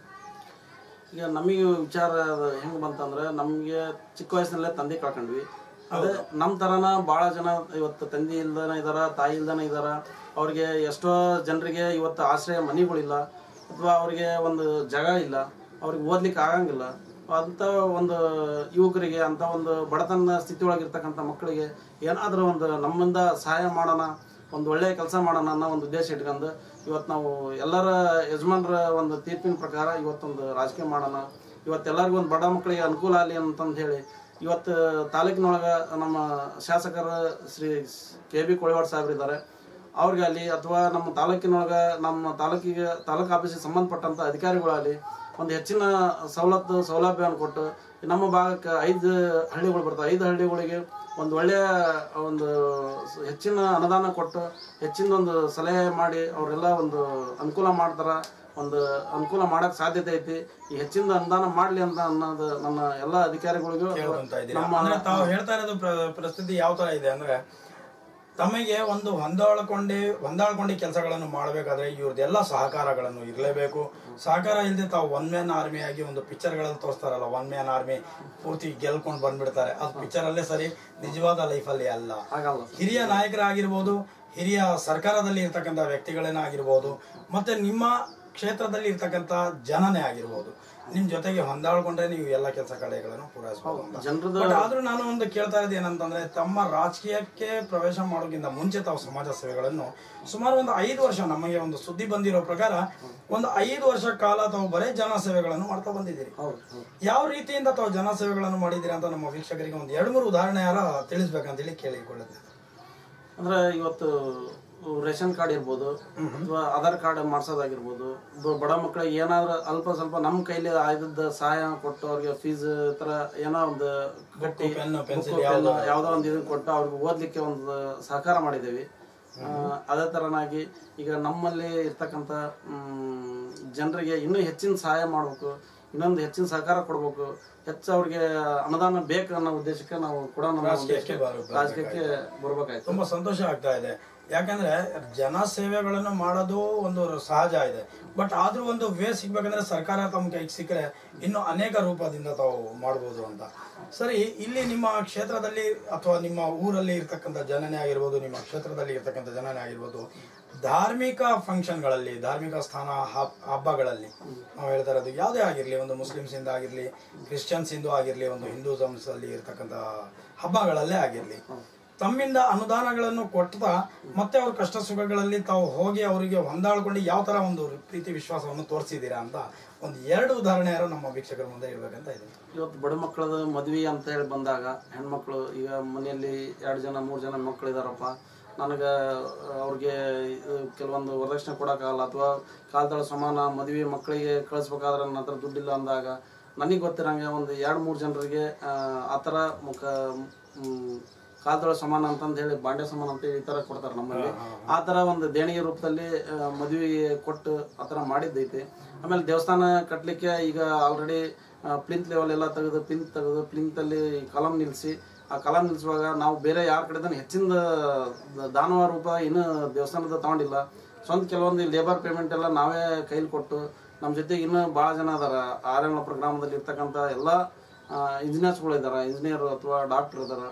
ಈಗ ನಮಗೆ ವಿಚಾರ ಅದು ಹೆಂಗ್ ಬಂತಂದ್ರೆ ನಮಗೆ ಚಿಕ್ಕ ವಯಸ್ಸಿನಲ್ಲೇ ತಂದೆ ಕಳ್ಕೊಂಡ್ವಿ ಅದೇ ನಮ್ಮ ತರನ ಭಾಳ ಜನ ಇವತ್ತು ತಂದೆ ಇಲ್ದನ ಇದಾರ ತಾಯಿ ಇಲ್ದನ ಇದಾರ ಅವ್ರಿಗೆ ಎಷ್ಟೋ ಜನರಿಗೆ ಇವತ್ತು ಆಶ್ರಯ ಮನೆಗಳಿಲ್ಲ ಅಥವಾ ಅವ್ರಿಗೆ ಒಂದು ಜಾಗ ಇಲ್ಲ ಅವ್ರಿಗೆ ಓದ್ಲಿಕ್ಕೆ ಆಗಂಗಿಲ್ಲ ಅಂತ ಒಂದು ಯುವಕರಿಗೆ ಅಂತ ಒಂದು ಬಡತನ ಸ್ಥಿತಿ ಒಳಗಿರ್ತಕ್ಕಂಥ ಮಕ್ಕಳಿಗೆ ಏನಾದರೂ ಒಂದು ನಮ್ಮಿಂದ ಸಹಾಯ ಮಾಡೋಣ ಒಂದು ಒಳ್ಳೆಯ ಕೆಲಸ ಮಾಡೋಣ ಅನ್ನೋ ಒಂದು ಉದ್ದೇಶ ಇಟ್ಕೊಂಡು ಇವತ್ತು ನಾವು ಎಲ್ಲರ ಯಜಮಾನ್ರ ಒಂದು ತೀರ್ಪಿನ ಪ್ರಕಾರ ಇವತ್ತೊಂದು ರಾಜಕೀಯ ಮಾಡೋಣ ಇವತ್ತೆಲ್ಲರಿಗೂ ಒಂದು ಬಡ ಮಕ್ಕಳಿಗೆ ಅನುಕೂಲ ಆಗಲಿ ಅಂತಂದು ಹೇಳಿ ಇವತ್ತು ತಾಲೂಕಿನೊಳಗೆ ನಮ್ಮ ಶಾಸಕರು ಶ್ರೀ ಕೆ ಬಿ ಕೋಳಿವಾಡ್ ಸಾಹೇಬ್ರಿದ್ದಾರೆ ಅವ್ರಿಗೆ ಅಲ್ಲಿ ಅಥವಾ ನಮ್ಮ ತಾಲೂಕಿನೊಳಗೆ ನಮ್ಮ ತಾಲೂಕಿಗೆ ತಾಲೂಕು ಆಫೀಸಿಗೆ ಸಂಬಂಧಪಟ್ಟಂತ ಅಧಿಕಾರಿಗಳಾಗಲಿ ಒಂದು ಹೆಚ್ಚಿನ ಸವಲತ್ತು ಸೌಲಭ್ಯವನ್ನು ಕೊಟ್ಟು ನಮ್ಮ ಭಾಗಕ್ಕೆ ಐದು ಹಳ್ಳಿಗಳು ಬರ್ತವೆ ಐದು ಹಳ್ಳಿಗಳಿಗೆ ಒಂದು ಒಳ್ಳೆಯ ಒಂದು ಸ- ಹೆಚ್ಚಿನ ಅನುದಾನ ಕೊಟ್ಟು ಹೆಚ್ಚಿನ ಒಂದು ಸಲಹೆ ಮಾಡಿ ಅವರೆಲ್ಲ ಒಂದು ಅನುಕೂಲ ಮಾಡ್ತಾರ ಒಂದು ಅನುಕೂಲ ಮಾಡಕ್ ಸಾಧ್ಯತೆ ಐತಿ ಈ ಹೆಚ್ಚಿನ ಅನುದಾನ ಮಾಡ್ಲಿ ಅಂತ ಅನ್ನೋದು ನನ್ನ ಎಲ್ಲ ಅಧಿಕಾರಿಗಳಿಗೂ ಕೇಳ್ಕೊಂತ ಇದ್ದೀರಾ ನಮ್ಮ ಅಂದ್ರೆ ತಾವು ಹೇಳ್ತಾ ಇರೋದು ಪ್ರ- ಪರಿಸ್ಥಿತಿ ಯಾವ ತರ ಇದೆ ಅಂದ್ರೆ ತಮಗೆ ಒಂದು ಹೊಂದಾಳ್ಕೊಂಡೆ ಹೊಂದಾಳ್ಕೊಂಡೆ ಕೆಲಸಗಳನ್ನು ಮಾಡಬೇಕಾದ್ರೆ ಇವ್ರದ್ದೆಲ್ಲ ಸಹಕಾರಗಳನ್ನು ಇರಲೇಬೇಕು ಸಹಕಾರ ಇಲ್ಲದೆ ತಾವು ಒನ್ ಮ್ಯಾನ್ ಆರ್ಮಿ ಆಗಿ ಒಂದು ಪಿಕ್ಚರ್ಗಳಲ್ಲಿ ತೋರಿಸ್ತಾರಲ್ಲ ಒನ್ ಮ್ಯಾನ್ ಆರ್ಮಿ ಪೂರ್ತಿ ಗೆಲ್ಕೊಂಡು ಬಂದ್ಬಿಡ್ತಾರೆ ಅದು ಪಿಕ್ಚರ್ ಅಲ್ಲೇ ಸರಿ ನಿಜವಾದ ಲೈಫಲ್ಲಿ ಅಲ್ಲ ಆಗಲ್ಲ ಹಿರಿಯ ನಾಯಕರಾಗಿರ್ಬೋದು ಹಿರಿಯ ಸರ್ಕಾರದಲ್ಲಿ ಇರ್ತಕ್ಕಂಥ ವ್ಯಕ್ತಿಗಳೇನೇ ಆಗಿರ್ಬೋದು ಮತ್ತೆ ನಿಮ್ಮ ಕ್ಷೇತ್ರದಲ್ಲಿ ಇರ್ತಕ್ಕಂಥ ಜನನೇ ಆಗಿರ್ಬೋದು ನಿಮ್ ಜೊತೆಗೆ ಹೊಂದಾಳ್ಕೊಂಡ್ರೆ ನೀವು ಎಲ್ಲ ಕೆಲಸ ಕಾರ್ಯಗಳನ್ನು ಪೂರೈಸಬಹುದು ಅಂತ ಜನರದ ಬಟ್ ಆದ್ರೂ ನಾನು ಒಂದು ಕೇಳ್ತಾ ಇರೋದು ಏನಂತಂದ್ರೆ ತಮ್ಮ ರಾಜಕೀಯಕ್ಕೆ ಪ್ರವೇಶ ಮಾಡೋಕ್ಕಿಂತ ಮುಂಚೆ ತಾವು ಸಮಾಜ ಸೇವೆಗಳನ್ನು ಸುಮಾರು ಒಂದು ಐದು ವರ್ಷ ನಮಗೆ ಒಂದು ಸುದ್ದಿ ಬಂದಿರೋ ಪ್ರಕಾರ ಒಂದು ಐದು ವರ್ಷ ಕಾಲ ತಾವು ಬರೇ ಜನ ಸೇವೆಗಳನ್ನು ಮಾಡ್ತಾ ಬಂದಿದ್ದೀರಿ ಹೌದು ಹೌದು ಯಾವ ರೀತಿಯಿಂದ ತಾವು ಜನ ಸೇವೆಗಳನ್ನು ಮಾಡಿದ್ದೀರಿ ಅಂತ ನಮ್ಮ ವೀಕ್ಷಕರಿಗೆ ಒಂದು ಎರಡು ಮೂರು ಉದಾಹರಣೆ ಯಾರ ತಿಳಿಸ್ಬೇಕಂತ ಹೇಳಿ ಕೇಳಿಕೊಳ್ಳುತ್ತೆ ಅಂದ್ರೆ ಇವತ್ತು ರೇಷನ್ ಕಾರ್ಡ್ ಇರ್ಬೋದು ಅಥವಾ ಆಧಾರ್ ಕಾರ್ಡ್ ಮಾಡ್ಸೋದಾಗಿರ್ಬೋದು ಬ- ಬಡ ಮಕ್ಕಳಿಗೆ ಏನಾದ್ರು ಅಲ್ಪ ಸ್ವಲ್ಪ ನಮ್ಮ ಕೈಲಿ ಆಗಿದ್ದ ಸಹಾಯ ಕೊಟ್ಟು ಅವ್ರಿಗೆ ಫೀಸ್ ತರ ಏನೋ ಒಂದು ಗಟ್ಟಿ ಪೆನ್ನು, ಪೆನ್ಸಿಲ್ book, pen, ಯಾವ್ದೋ ಒಂದು ಇದನ್ನ ಕೊಟ್ಟು ಅವ್ರಿಗೆ ಓದ್ಲಿಕ್ಕೆ ಒಂದು ಸಹಕಾರ ಮಾಡಿದ್ದೇವೆ ಆ, ಅದೇ ತರನಾಗಿ ಈಗ ನಮ್ಮಲ್ಲಿ ಇರ್ತಕ್ಕಂಥ ಜನರಿಗೆ ಇನ್ನೂ ಹೆಚ್ಚಿನ ಸಹಾಯ ಮಾಡ್ಬೇಕು ಇನ್ನೊಂದು ಹೆಚ್ಚಿನ ಸಹಕಾರ ಕೊಡ್ಬೇಕು ಹೆಚ್ಚು ಅವ್ರಿಗೆ ಅನುದಾನ ಬೇಕು ಅನ್ನೋ ಉದ್ದೇಶಕ್ಕೆ ನಾವು ಕೂಡ ನಮ್ಮ ರಾಜಕೀಯಕ್ಕೆ ಬರ- ರಾಜಕೀಯಕ್ಕೆ ಬರ್ಬೇಕಾಯ್ತು ತುಂಬಾ ಸಂತೋಷ ಆಗ್ತಾ ಇದೆ ಯಾಕಂದ್ರೆ ಜನ ಸೇವೆಗಳನ್ನು ಮಾಡೋದು ಒಂದು ಸಹಜ ಇದೆ ಬಟ್ ಆದ್ರೂ ಒಂದು ವೇ ಸಿಗ್ಬೇಕಂದ್ರೆ ಸರ್ಕಾರ ತಮ್ಮ ಕೈಗೆ ಸಿಕ್ಕರೆ ಇನ್ನು ಅನೇಕ ರೂಪದಿಂದ ತಾವು ಮಾಡ್ಬೋದು ಅಂತ ಸರಿ ಇಲ್ಲಿ ನಿಮ್ಮ ಕ್ಷೇತ್ರದಲ್ಲಿ ಅಥವಾ ನಿಮ್ಮ ಊರಲ್ಲಿ ಇರ್ತಕ್ಕಂಥ ಜನನೇ ಆಗಿರ್ಬೋದು ನಿಮ್ಮ ಕ್ಷೇತ್ರದಲ್ಲಿ ಇರ್ತಕ್ಕಂಥ ಜನನೇ ಆಗಿರ್ಬೋದು ಧಾರ್ಮಿಕ ಫಂಕ್ಷನ್ಗಳಲ್ಲಿ ಧಾರ್ಮಿಕ ಸ್ಥಾನ ಹಬ್- ಹಬ್ಬಗಳಲ್ಲಿ ನಾವು ಹೇಳ್ತಾ ಇರೋದು ಯಾವುದೇ ಆಗಿರಲಿ ಒಂದು ಮುಸ್ಲಿಮ್ಸ್ ಇಂದ ಆಗಿರಲಿ ಕ್ರಿಶ್ಚಿಯನ್ಸ್ ಇಂದು ಆಗಿರಲಿ ಒಂದು ಹಿಂದೂಸಮ್ಸ್ ಅಲ್ಲಿ ಇರ್ತಕ್ಕಂಥ ಹಬ್ಬಗಳಲ್ಲೇ ಆಗಿರಲಿ ತಮ್ಮಿಂದ ಅನುದಾನಗಳನ್ನು ಕೊಡ್ತಾ ಮತ್ತೆ ಅವ್ರ ಕಷ್ಟ ಸುಖಗಳಲ್ಲಿ ತಾವು ಹೋಗಿ ಅವರಿಗೆ ಹೊಂದಾಳ್ಕೊಂಡು ಯಾವ ತರ ಒಂದು ಪ್ರೀತಿ ವಿಶ್ವಾಸವನ್ನು ತೋರಿಸಿದ್ದೀರಾ ಅಂತ ಒಂದು ಎರಡು ಉದಾಹರಣೆ ಯಾರು ನಮ್ಮ ವೀಕ್ಷಕರ ಮುಂದೆ ಇರ್ಬೇಕಂತ ಇದೆ ಇವತ್ತು ಬಡ ಮಕ್ಕಳದ ಮದ್ವೆ ಅಂತ ಹೇಳಿ ಬಂದಾಗ ಹೆಣ್ಮಕ್ಳು ಈಗ ಮನೆಯಲ್ಲಿ ಎರಡು ಜನ ಮೂರು ಜನ ಮಕ್ಕಳು ಇದಾರಪ್ಪ ನನಗೆ ಅವ್ರಿಗೆ ಇದು ಕೆಲವೊಂದು ವರದಕ್ಷಿಣೆ ಕೊಡೋಕ್ಕಾಗಲ್ಲ ಅಥವಾ ಕಾಲ್ತಳ ಸಮಾನ ಮದುವೆ ಮಕ್ಕಳಿಗೆ ಕಳಿಸ್ಬೇಕಾದ್ರೆ ನನ್ನ ಹತ್ರ ದುಡ್ಡಿಲ್ಲ ಅಂದಾಗ ನನಗೆ ಗೊತ್ತಿರಂಗೆ ಒಂದು ಎರಡು ಮೂರು ಜನರಿಗೆ ಆ, ಆ ಥರ ಮುಖ ಮ್, ಕಾಲ್ತಳ ಸಮಾನ ಅಂತಂದು ಹೇಳಿ ಬಾಂಡೆ ಸಮಾನ ಅಂತ ಹೇಳಿ ಈ ಥರ ಕೊಡ್ತಾರೆ ನಮ್ಮಲ್ಲಿ ಆ ಥರ ಒಂದು ದೇಣಿಗೆ ರೂಪದಲ್ಲಿ ಆ, ಮದುವೆಗೆ ಕೊಟ್ಟು ಆ ಥರ ಮಾಡಿದ್ದೈತಿ ಆಮೇಲೆ ದೇವಸ್ಥಾನ ಕಟ್ಟಲಿಕ್ಕೆ ಈಗ ಆಲ್ರೆಡಿ ಪ್ಲಿಂತ್ ಲೆವೆಲ್ ಎಲ್ಲ ತೆಗೆದು ಪ್ಲಿಂತ್ ತೆಗೆದು ಪ್ಲಿಂತಲ್ಲಿ ಕಾಲಮ್ ನಿಲ್ಲಿಸಿ ಆ ಕಾಲಮ್ ನಿಲ್ಲಿಸುವಾಗ ನಾವು ಬೇರೆ ಯಾರ ಕಡೆ ಹೆಚ್ಚಿನ ದಾನವ ರೂಪ ಇನ್ನೂ ದೇವಸ್ಥಾನದ ತಗೊಂಡಿಲ್ಲ ಸ್ವಂತ ಕೆಲವೊಂದು ಲೇಬರ್ ಪೇಮೆಂಟ್ ಎಲ್ಲ ನಾವೇ ಕೈಲಿ ಕೊಟ್ಟು ನಮ್ಮ ಜೊತೆಗೆ ಇನ್ನೂ ಭಾಳ ಜನ ಅದಾರ ಆರ್ಯಮಳಪುರ ಗ್ರಾಮದಲ್ಲಿ ಇರ್ತಕ್ಕಂಥ ಎಲ್ಲ ಇಂಜಿನಿಯರ್ಸ್ಗಳು ಇದ್ದಾರೆ ಇಂಜಿನಿಯರ್ ಅಥವಾ ಡಾಕ್ಟರ್ ಇದ್ದಾರೆ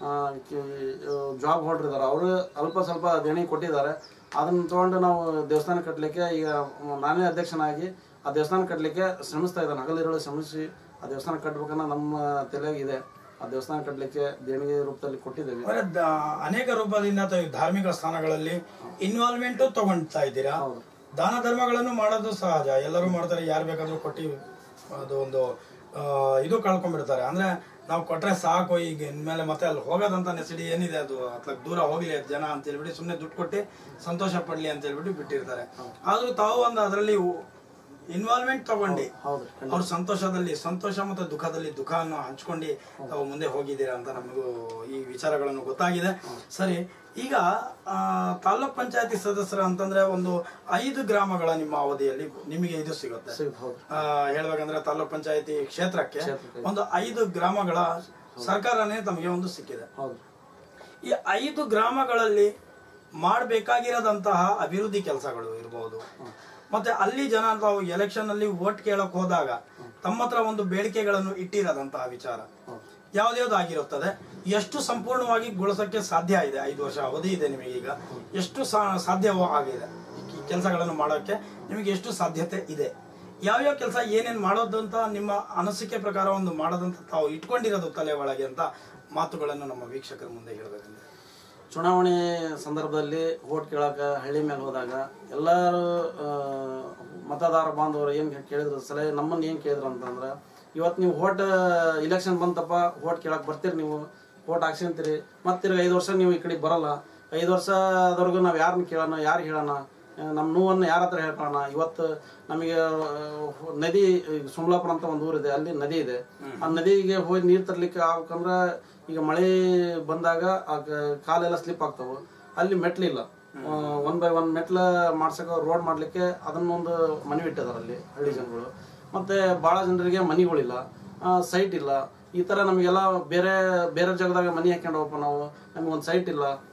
ಜಾಬ್ ಹೋಲ್ಡರ್ ಇದ್ದಾರೆ ಅವರು ಅಲ್ಪ ಸ್ವಲ್ಪ ದೇಣಿ ಕೊಟ್ಟಿದ್ದಾರೆ ಅದನ್ನು ತಗೊಂಡು ನಾವು ದೇವಸ್ಥಾನ ಕಟ್ಟಲಿಕ್ಕೆ ಈಗ ನಾನೇ ಅಧ್ಯಕ್ಷನಾಗಿ ಆ ದೇವಸ್ಥಾನ ಕಟ್ಟಲಿಕ್ಕೆ ಶ್ರಮಿಸ್ತಾ ಇದ್ದಾನೆ ಹಗಲಿರುಳು ಶ್ರಮಿಸಿ ಆ ದೇವಸ್ಥಾನ ಕಟ್ಟಬೇಕನ್ನೋ ನಮ್ಮ ತಲೆಯಾಗಿದೆ ಆ ದೇವಸ್ಥಾನ ಕಟ್ಟಲಿಕ್ಕೆ ದೇಣಿಗೆ ರೂಪದಲ್ಲಿ ಕೊಟ್ಟಿದ್ದೇವೆ ಅಂದ್ರೆ ದ- ಅನೇಕ ರೂಪದಿಂದ ತಾವು ಧಾರ್ಮಿಕ ಸ್ಥಾನಗಳಲ್ಲಿ ಇನ್ವಾಲ್ವ್ಮೆಂಟ್ ತಗೊಳ್ತಾ ಇದ್ದೀರಾ ದಾನ ಧರ್ಮಗಳನ್ನು ಮಾಡೋದು ಸಹಜ ಎಲ್ಲರೂ ಮಾಡ್ತಾರೆ ಯಾರು ಬೇಕಾದ್ರೂ ಕೊಟ್ಟು ಅದು ಒಂದು ಆ, ಇದು ಕಳ್ಕೊಂಡ್ಬಿಡ್ತಾರೆ ಅಂದ್ರೆ ನಾವು ಕೊಟ್ರೆ ಸಾಕು ಈಗ ಇನ್ಮೇಲೆ ಮತ್ತೆ ಅಲ್ಲಿ ಹೋಗೋದಂತ ನೆಸಿಡಿ ಏನಿದೆ ಅದು ಅತ್ಲಾಗ ದೂರ ಹೋಗ್ಲಿ ಜನ ಅಂತ ಹೇಳ್ಬಿಟ್ಟು ಸುಮ್ಮನೆ ದುಡ್ಡು ಕೊಟ್ಟು ಸಂತೋಷ ಪಡ್ಲಿ ಅಂತ ಹೇಳ್ಬಿಟ್ಟು ಬಿಟ್ಟಿರ್ತಾರೆ ಆದ್ರೂ ತಾವು ಒಂದು ಅದರಲ್ಲಿ ಇನ್ವಾಲ್ವ್ಮೆಂಟ್ ತಗೊಂಡು ಹೌದು ಅವ್ರ ಸಂತೋಷದಲ್ಲಿ ಸಂತೋಷ ಮತ್ತು ದುಃಖದಲ್ಲಿ ದುಃಖವನ್ನು ಹಂಚ್ಕೊಂಡು ತಾವು ಮುಂದೆ ಹೋಗಿದ್ದೀರಾ ಅಂತ ನಮಗೂ ಈ ವಿಚಾರಗಳನ್ನು ಗೊತ್ತಾಗಿದೆ ಸರಿ ಈಗ ಆ, ತಾಲ್ಲೂಕ್ ಪಂಚಾಯತಿ ಸದಸ್ಯರ ಅಂತಂದ್ರೆ ಒಂದು ಐದು ಗ್ರಾಮಗಳ ನಿಮ್ಮ ಅವಧಿಯಲ್ಲಿ ನಿಮಗೆ ಇದು ಸಿಗುತ್ತೆ ಸಿಗುತ್ತೆ, ಹೌದು ಆ, ಹೇಳ್ಬೇಕಂದ್ರೆ ತಾಲ್ಲೂಕ್ ಪಂಚಾಯತಿ ಕ್ಷೇತ್ರಕ್ಕೆ ಕ್ಷೇತ್ರಕ್ಕೆ. ಒಂದು ಐದು ಗ್ರಾಮಗಳ ಸರ್ಕಾರನೇ ತಮಗೆ ಒಂದು ಸಿಕ್ಕಿದೆ ಹೌದು ಈ ಐದು ಗ್ರಾಮಗಳಲ್ಲಿ ಮಾಡಬೇಕಾಗಿರೋದಂತಹ ಅಭಿವೃದ್ಧಿ ಕೆಲಸಗಳು ಇರಬಹುದು ಮತ್ತೆ ಅಲ್ಲಿ ಜನ ತಾವು ಎಲೆಕ್ಷನ್ ಅಲ್ಲಿ ವೋಟ್ ಕೇಳಕ್ ಹೋದಾಗ ತಮ್ಮ ಹತ್ರ ಒಂದು ಬೇಡಿಕೆಗಳನ್ನು ಇಟ್ಟಿರೋದಂತಹ ವಿಚಾರ ಯಾವ್ದ್ಯಾವ್ದು ಆಗಿರುತ್ತದೆ ಎಷ್ಟು ಸಂಪೂರ್ಣವಾಗಿ ಗೊಳಿಸಕ್ಕೆ ಸಾಧ್ಯ ಇದೆ ಐದು ವರ್ಷ ಅವಧಿ ಇದೆ ನಿಮಗೆ ಈಗ ಎಷ್ಟು ಸಾ- ಸಾಧ್ಯವೋ ಆಗಿದೆ ಈ ಕೆಲಸಗಳನ್ನು ಮಾಡೋಕ್ಕೆ ನಿಮಗೆ ಎಷ್ಟು ಸಾಧ್ಯತೆ ಇದೆ ಯಾವ್ಯಾವ ಕೆಲಸ ಏನೇನ್ ಮಾಡೋದು ಅಂತ ನಿಮ್ಮ ಅನಿಸಿಕೆ ಪ್ರಕಾರ ಒಂದು ಮಾಡೋದಂತ ತಾವು ಇಟ್ಕೊಂಡಿರೋದು ತಲೆ ಒಳಗೆ ಅಂತ ಮಾತುಗಳನ್ನು ನಮ್ಮ ವೀಕ್ಷಕರ ಮುಂದೆ ಹೇಳ್ಬೇಕಂದ್ರೆ ಚುನಾವಣೆ ಸಂದರ್ಭದಲ್ಲಿ ವೋಟ್ ಕೇಳಕ ಹಳ್ಳಿ ಮೇಲೆ ಹೋದಾಗ ಎಲ್ಲರೂ ಆ, ಮತದಾರ ಬಾಂಧವರು ಏನು ಕೇಳಿದ್ರು ಸಲಹೆ ನಮ್ಮನ್ನು ಏನು ಕೇಳಿದ್ರು ಅಂತಂದ್ರೆ ಇವತ್ತು ನೀವು ವೋಟ್ ಇಲೆಕ್ಷನ್ ಬಂತಪ್ಪ ವೋಟ್ ಕೇಳಕ್ ಬರ್ತೀರಿ ನೀವು ವೋಟ್ ಹಾಕ್ಸ್ಕೊಂತೀರಿ ಮತ್ತೆ ತಿರ್ಗಿ ಐದು ವರ್ಷ ನೀವು ಈ ಕಡೆ ಬರಲ್ಲ ಐದು ವರ್ಷದವರೆಗೂ ನಾವು ಯಾರನ್ನ ಕೇಳೋಣ ಯಾರು ಹೇಳೋಣ ಆ, ನಮ್ಮ ನೋವನ್ನು ಯಾರ ಹತ್ರ ಹೇಳ್ಕೊಳ್ಳೋಣ ಇವತ್ತು ನಮಗೆ ಆ, ನದಿ ಈಗ ಸುಮ್ಲಾಪುರ ಅಂತ ಒಂದು ಊರಿದೆ ಅಲ್ಲಿ ನದಿ ಇದೆ ಆ ನದಿಗೆ ಹೋಗಿ ನೀರು ತರ್ಲಿಕ್ಕೆ ಆಗ್ಬೇಕಂದ್ರೆ ಈಗ ಮಳೆ ಬಂದಾಗ ಆ ಕ- ಕಾಲೆಲ್ಲ ಸ್ಲಿಪ್ ಆಗ್ತಾವ ಅಲ್ಲಿ ಮೆಟ್ಲಿಲ್ಲ ಒನ್ ಬೈ ಒನ್ ಮೆಟ್ಲ ಮಾಡ್ಸಕ ರೋಡ್ ಮಾಡ್ಲಿಕ್ಕೆ ಅದನ್ನೊಂದು ಮನವಿ ಇಟ್ಟಿದಾರೆ ಅಲ್ಲಿ ಹಳ್ಳಿ ಜನಗಳು ಮತ್ತೆ ಬಹಳ ಜನರಿಗೆ ಮನಿಗಳಿಲ್ಲ ಸೈಟ್ ಇಲ್ಲ ಈ ತರ ನಮಗೆಲ್ಲ ಬೇರೆ ಬೇರೆ ಜಾಗದಾಗ ಮನಿ ಹಾಕೊಂಡು ಹೋಗಪ್ಪ ನಾವು ನಮ್ಗೆ ಒಂದು ಸೈಟ್ ಇಲ್ಲ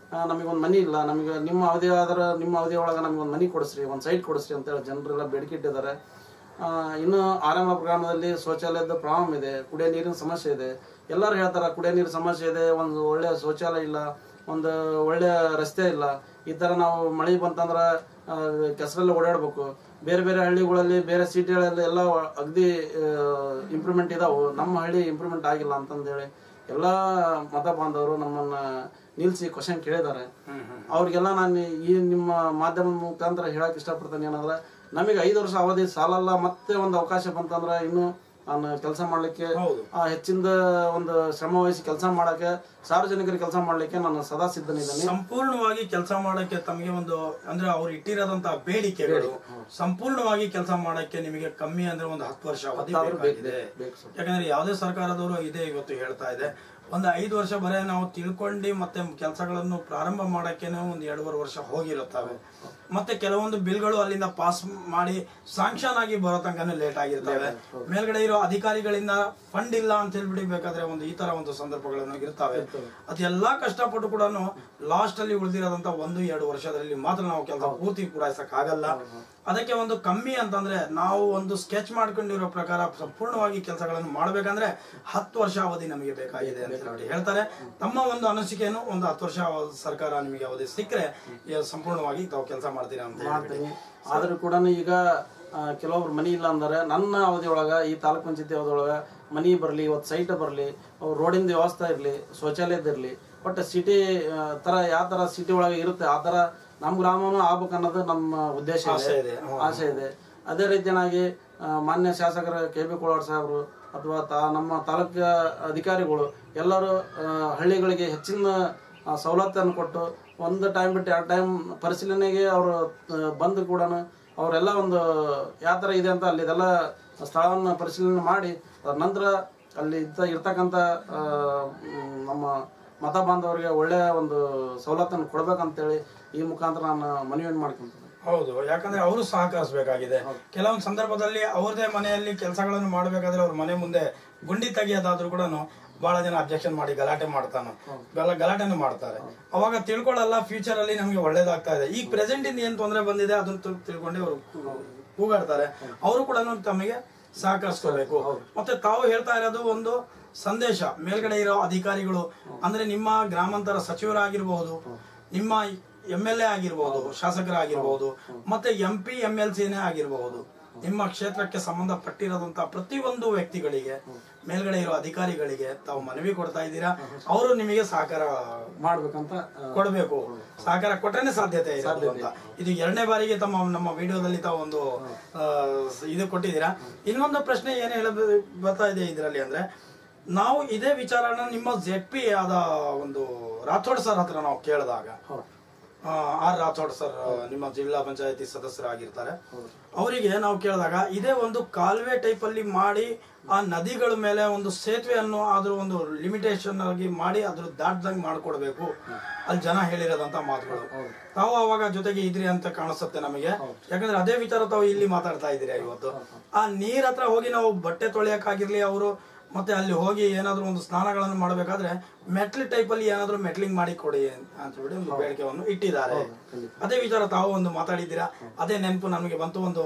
ನಮಗೊಂದು ಮನಿ ಇಲ್ಲ ನಮಗೆ ನಿಮ್ಮ ಅವಧಿ ಆದ್ರೆ ನಿಮ್ಮ ಅವಧಿ ಒಳಗೆ ನಮಗೆ ಒಂದು ಮನಿ ಕೊಡಿಸ್ರಿ ಒಂದು ಸೈಟ್ ಕೊಡಿಸ್ರಿ ಅಂತೇಳಿ ಜನರೆಲ್ಲ ಬೇಡಿಕೆ ಇಟ್ಟಿದ್ದಾರೆ ಆ, ಇನ್ನು ಆರಂಭ ಗ್ರಾಮದಲ್ಲಿ ಶೌಚಾಲಯದ ಪ್ರಾಬ್ಲಮ್ ಇದೆ ಕುಡಿಯೋ ನೀರಿನ ಸಮಸ್ಯೆ ಇದೆ ಎಲ್ಲರೂ ಹೇಳ್ತಾರೆ ಕುಡಿಯೋ ನೀರಿನ ಸಮಸ್ಯೆ ಇದೆ ಒಂದು ಒಳ್ಳೆಯ ಶೌಚಾಲಯ ಇಲ್ಲ ಒಂದು ಒಳ್ಳೆಯ ರಸ್ತೆ ಇಲ್ಲ ಈ ಥರ ನಾವು ಮಳೆ ಬಂತಂದ್ರೆ ಆ, ಕೆಸರಲ್ಲಿ ಓಡಾಡ್ಬೇಕು ಬೇರೆ ಬೇರೆ ಹಳ್ಳಿಗಳಲ್ಲಿ ಬೇರೆ ಸಿಟಿಗಳಲ್ಲಿ ಎಲ್ಲ ಅಗದಿ ಇಂಪ್ರೂವ್ಮೆಂಟ್ ಇದಾವು ನಮ್ಮ ಹಳ್ಳಿ ಇಂಪ್ರೂವ್ಮೆಂಟ್ ಆಗಿಲ್ಲ ಅಂತಂದೇಳಿ ಎಲ್ಲ ಮತ ಬಾಂಧವರು ನಮ್ಮನ್ನ ನಿಲ್ಸಿ ಕ್ವಶನ್ ಕೇಳಿದ್ದಾರೆ ಅವ್ರಿಗೆಲ್ಲ ನಾನು ಈ ನಿಮ್ಮ ಮಾಧ್ಯಮದ ಮುಖಾಂತರ ಹೇಳಕ್ ಇಷ್ಟಪಡ್ತೇನೆ ಏನಂದ್ರೆ ನಮಗೆ ಐದು ವರ್ಷ ಅವಧಿ ಸಾಲಲ್ಲ ಮತ್ತೆ ಒಂದು ಅವಕಾಶ ಬಂತಂದ್ರೆ ಇನ್ನು ನಾನು ಕೆಲಸ ಮಾಡ್ಲಿಕ್ಕೆ ಹೌದು. ಆ ಹೆಚ್ಚಿಂದ ಒಂದು ಶ್ರಮ ವಹಿಸಿ ಕೆಲಸ ಮಾಡಕ್ಕೆ ಸಾರ್ವಜನಿಕರಿಗೆ ಕೆಲಸ ಮಾಡ್ಲಿಕ್ಕೆ ನಾನು ಸದಾ ಸಿದ್ಧನಿದ್ದೇನೆ ಸಂಪೂರ್ಣವಾಗಿ ಕೆಲಸ ಮಾಡಕ್ಕೆ ತಮಗೆ ಒಂದು ಅಂದ್ರೆ ಅವ್ರು ಇಟ್ಟಿರೋದಂತ ಬೇಡಿಕೆಗಳು ಸಂಪೂರ್ಣವಾಗಿ ಕೆಲಸ ಮಾಡಕ್ಕೆ ನಿಮಗೆ ಕಮ್ಮಿ ಅಂದ್ರೆ ಒಂದು ಹತ್ತು ವರ್ಷ ಅವಧಿ ಬೇಕಾಗಿದೆ ಬೇಕು ಸರ್ ಯಾಕಂದ್ರೆ ಯಾವುದೇ ಸರ್ಕಾರದವರು ಇದೇ ಇವತ್ತು ಹೇಳ್ತಾ ಇದೆ ಒಂದು ಐದು ವರ್ಷ ಬರೇ ನಾವು ತಿಳ್ಕೊಂಡು ಮತ್ತೆ ಕೆಲಸಗಳನ್ನು ಪ್ರಾರಂಭ ಮಾಡಕ್ಕೇನೆ ಒಂದು ಎರಡೂವರೆ ವರ್ಷ ಹೋಗಿರುತ್ತವೆ ಮತ್ತೆ ಕೆಲವೊಂದು ಬಿಲ್ಗಳು ಅಲ್ಲಿಂದ ಪಾಸ್ ಮಾಡಿ ಸಾಂಕ್ಷನ್ ಆಗಿ ಬರೋ ತನಕನೇ ಲೇಟ್ ಆಗಿರ್ತವೆ ಮೇಲ್ಗಡೆ ಇರೋ ಅಧಿಕಾರಿಗಳಿಂದ ಫಂಡ್ ಇಲ್ಲ ಅಂತ ಹೇಳ್ಬಿಡಿ ಬೇಕಾದ್ರೆ ಒಂದು ಈ ತರ ಒಂದು ಸಂದರ್ಭಗಳನ್ನು ಇರ್ತವೆ ಅದೆಲ್ಲಾ ಕಷ್ಟಪಟ್ಟು ಕೂಡ ಲಾಸ್ಟ್ ಅಲ್ಲಿ ಉಳಿದಿರೋದಂತ ಒಂದು ಎರಡು ವರ್ಷದಲ್ಲಿ ಮಾತ್ರ ನಾವು ಕೆಲಸ ಪೂರ್ತಿ ಪೂರೈಸಕ್ ಆಗಲ್ಲ ಅದಕ್ಕೆ ಒಂದು ಕಮ್ಮಿ ಅಂತಂದ್ರೆ ನಾವು ಒಂದು ಸ್ಕೆಚ್ ಮಾಡ್ಕೊಂಡಿರೋ ಪ್ರಕಾರ ಸಂಪೂರ್ಣವಾಗಿ ಕೆಲಸಗಳನ್ನು ಮಾಡ್ಬೇಕಂದ್ರೆ ಹತ್ತು ವರ್ಷ ಅವಧಿ ನಮಗೆ ಬೇಕಾಗಿದೆ ಅಂತ ಹೇಳಿ ಹೇಳ್ತಾರೆ ತಮ್ಮ ಒಂದು ಅನಿಸಿಕೆಯನ್ನು ಒಂದು ಹತ್ತು ವರ್ಷ ಸರ್ಕಾರ ನಿಮಗೆ ಅವಧಿ ಸಿಕ್ಕರೆ ಈ ಸಂಪೂರ್ಣವಾಗಿ ತಾವು ಕೆಲಸ ಮಾಡ್ತೀರಾ ಅಂತ ಹೇಳ್ಬಿಟ್ಟು. ಮಾಡ್ತೀನಿ ಆದ್ರೂ ಕೂಡ ಈಗ ಆ, ಕೆಲವೊಬ್ರು ಮನಿ ಇಲ್ಲ ಅಂದ್ರೆ ನನ್ನ ಅವಧಿ ಒಳಗ ಈ ತಾಲೂಕ್ ಪಂಚಾಯತಿ ಅವಧಿ ಒಳಗ ಮನಿ ಬರಲಿ ಇವತ್ತು ಸೈಟ್ ಬರಲಿ ರೋಡಿನ ವ್ಯವಸ್ಥೆ ಇರಲಿ ಶೌಚಾಲಯದ ಇರಲಿ ಬಟ್ ಸಿಟಿ ತರ ಯಾವ ತರ ಸಿಟಿ ಒಳಗೆ ಇರುತ್ತೆ ಆ ತರ ನಮ್ಮ ಗ್ರಾಮನೂ ಆಗ್ಬೇಕು ಅನ್ನೋದು ನಮ್ಮ ಉದ್ದೇಶ ಆಸೆ ಇದೆ ಇದೆ. ಹ್ಮ್. ಆಸೆ ಇದೆ ಅದೇ ರೀತಿಯಾಗಿ ಆ, ಮಾನ್ಯ ಶಾಸಕರ ಕೆ ಬಿ ಕೋಳಾರ್ ಸಾಹೇಬರು ಅಥವಾ ತಾ ನಮ್ಮ ತಾಲೂಕು ಅಧಿಕಾರಿಗಳು ಎಲ್ಲರೂ ಆ, ಹಳ್ಳಿಗಳಿಗೆ ಹೆಚ್ಚಿನ ಆ, ಸವಲತ್ತನ್ನು ಕೊಟ್ಟು ಒಂದು ಟೈಮ್ ಬಿಟ್ಟು ಎರಡು ಟೈಮ್ ಪರಿಶೀಲನೆಗೆ ಅವರು ಬಂದು ಕೂಡ ಅವರೆಲ್ಲ ಒಂದು ಯಾವ ಥರ ಇದೆ ಅಂತ ಅಲ್ಲಿ ಇದೆಲ್ಲ ಸ್ಥಳವನ್ನು ಪರಿಶೀಲನೆ ಮಾಡಿ ಅದ್ರ ನಂತರ ಅಲ್ಲಿ ಇದ್ದ ಇರ್ತಕ್ಕಂಥ ಆ, ಮ್, ನಮ್ಮ ಮತ ಬಾಂಧವರಿಗೆ ಒಳ್ಳೆಯ ಒಂದು ಸವಲತ್ತನ್ನು ಕೊಡ್ಬೇಕಂತೇಳಿ ಈ ಮುಖಾಂತರ ನಾನು ಮನವಿಯನ್ನು ಮಾಡ್ಕೊಂತೀನಿ ಹೌದು ಯಾಕಂದ್ರೆ ಅವರು ಸಹಕರಿಸಬೇಕಾಗಿದೆ ಕೆಲವೊಂದು ಸಂದರ್ಭದಲ್ಲಿ ಅವ್ರದೇ ಮನೆಯಲ್ಲಿ ಕೆಲಸಗಳನ್ನು ಮಾಡಬೇಕಾದ್ರೆ ಅವ್ರ ಮನೆ ಮುಂದೆ ಗುಂಡಿ ತೆಗಿಯೋದಾದ್ರೂ ಕೂಡ ಬಹಳ ಜನ ಅಬ್ಜೆಕ್ಷನ್ ಮಾಡಿ ಗಲಾಟೆ ಮಾಡ್ತಾನೆ ಗಲ ಗಲಾಟೆನೂ ಮಾಡ್ತಾರೆ ಅವಾಗ ತಿಳ್ಕೊಳ್ಳಲ್ಲ ಫ್ಯೂಚರ್ ಅಲ್ಲಿ ನಮಗೆ ಒಳ್ಳೇದಾಗ್ತಾ ಇದೆ ಈಗ ಪ್ರೆಸೆಂಟ್ ಇಂದ ಏನ್ ತೊಂದರೆ ಬಂದಿದೆ ಅದನ್ನ ತಿಳ್- ತಿಳ್ಕೊಂಡು ಅವರು ಕೂಗಾಡ್ತಾರೆ ಅವರು ಕೂಡ ತಮಗೆ ಸಹಕರಿಸ್ಕೋಬೇಕು ಮತ್ತೆ ತಾವು ಹೇಳ್ತಾ ಇರೋದು ಒಂದು ಸಂದೇಶ ಮೇಲ್ಗಡೆ ಇರೋ ಅಧಿಕಾರಿಗಳು ಅಂದ್ರೆ ನಿಮ್ಮ ಗ್ರಾಮಾಂತರ ಸಚಿವರಾಗಿರ್ಬಹುದು ನಿಮ್ಮ ಎಂ ಎಲ್ ಎ ಆಗಿರ್ಬಹುದು ಶಾಸಕರಾಗಿರ್ಬಹುದು ಮತ್ತೆ ಎಂ ಪಿ ಎಂ ಎಲ್ ಸಿನೇ ಆಗಿರಬಹುದು ನಿಮ್ಮ ಕ್ಷೇತ್ರಕ್ಕೆ ಸಂಬಂಧಪಟ್ಟಿರೋದಂತ ಪ್ರತಿಯೊಂದು ವ್ಯಕ್ತಿಗಳಿಗೆ ಮೇಲ್ಗಡೆ ಇರೋ ಅಧಿಕಾರಿಗಳಿಗೆ ತಾವು ಮನವಿ ಕೊಡ್ತಾ ಇದ್ದೀರಾ ಅವರು ನಿಮಗೆ ಸಹಕಾರ ಮಾಡ್ಬೇಕಂತ ಆ, ಕೊಡಬೇಕು ಸಹಕಾರ ಕೊಟ್ಟರೆ ಸಾಧ್ಯತೆ ಇರೋದು ಅಂತ ಇದು ಎರಡನೇ ಬಾರಿಗೆ ತಮ್ಮ ನಮ್ಮ ವಿಡಿಯೋದಲ್ಲಿ ತಾವು ಒಂದು ಆ, ಇದು ಕೊಟ್ಟಿದ್ದೀರಾ ಇನ್ನೊಂದು ಪ್ರಶ್ನೆ ಏನ್ ಹೇಳ ಬರ್ತಾ ಇದೆ ಇದರಲ್ಲಿ ಅಂದ್ರೆ ನಾವು ಇದೇ ವಿಚಾರನ ನಿಮ್ಮ ಜೆಡ್ ಪಿ ಆದ ಒಂದು ರಾಥೋಡ್ ಸರ್ ಹತ್ರ ನಾವು ಕೇಳಿದಾಗ ಹೌದು ಆ, ಆರ್ ರಾಥೋಡ್ ಸರ್ ನಿಮ್ಮ ಜಿಲ್ಲಾ ಪಂಚಾಯತಿ ಸದಸ್ಯರಾಗಿರ್ತಾರೆ ಅವರಿಗೆ ನಾವು ಕೇಳಿದಾಗ ಇದೇ ಒಂದು ಕಾಲುವೆ ಟೈಪ್ ಅಲ್ಲಿ ಮಾಡಿ ಆ ನದಿಗಳ ಮೇಲೆ ಒಂದು ಸೇತುವೆಯನ್ನು ಆದ್ರೂ ಒಂದು ಲಿಮಿಟೇಷನ್ ಆಗಿ ಮಾಡಿ ಅದ್ರ ದಾಟ್ದಂಗ್ ಮಾಡ್ಕೊಡ್ಬೇಕು ಅಲ್ಲಿ ಜನ ಹೇಳಿರೋದಂತ ಮಾತುಗಳು ತಾವು ಅವಾಗ ಜೊತೆಗೆ ಇದ್ರಿ ಅಂತ ಕಾಣಿಸುತ್ತೆ ನಮಗೆ ಯಾಕಂದ್ರೆ ಅದೇ ವಿಚಾರ ತಾವು ಇಲ್ಲಿ ಮಾತಾಡ್ತಾ ಇದ್ದೀರಾ ಇವತ್ತು ಆ ನೀರ್ ಹತ್ರ ಹೋಗಿ ನಾವು ಬಟ್ಟೆ ತೊಳೆಯಕ್ಕಾಗಿರ್ಲಿ ಅವರು ಮತ್ತೆ ಅಲ್ಲಿ ಹೋಗಿ ಏನಾದ್ರೂ ಒಂದು ಸ್ನಾನಗಳನ್ನು ಮಾಡಬೇಕಾದ್ರೆ ಮೆಟ್ಲ್ ಟೈಪ್ ಅಲ್ಲಿ ಏನಾದ್ರೂ ಮೆಟ್ಲಿಂಗ್ ಮಾಡಿ ಕೊಡಿ ಅಂತ ಹೇಳಿ ಒಂದು ಬೇಡಿಕೆಯನ್ನು ಇಟ್ಟಿದ್ದಾರೆ ಅದೇ ವಿಚಾರ ತಾವು ಒಂದು ಮಾತಾಡಿದ್ದೀರಾ ಅದೇ ನೆನಪು ನಮಗೆ ಬಂತು ಒಂದು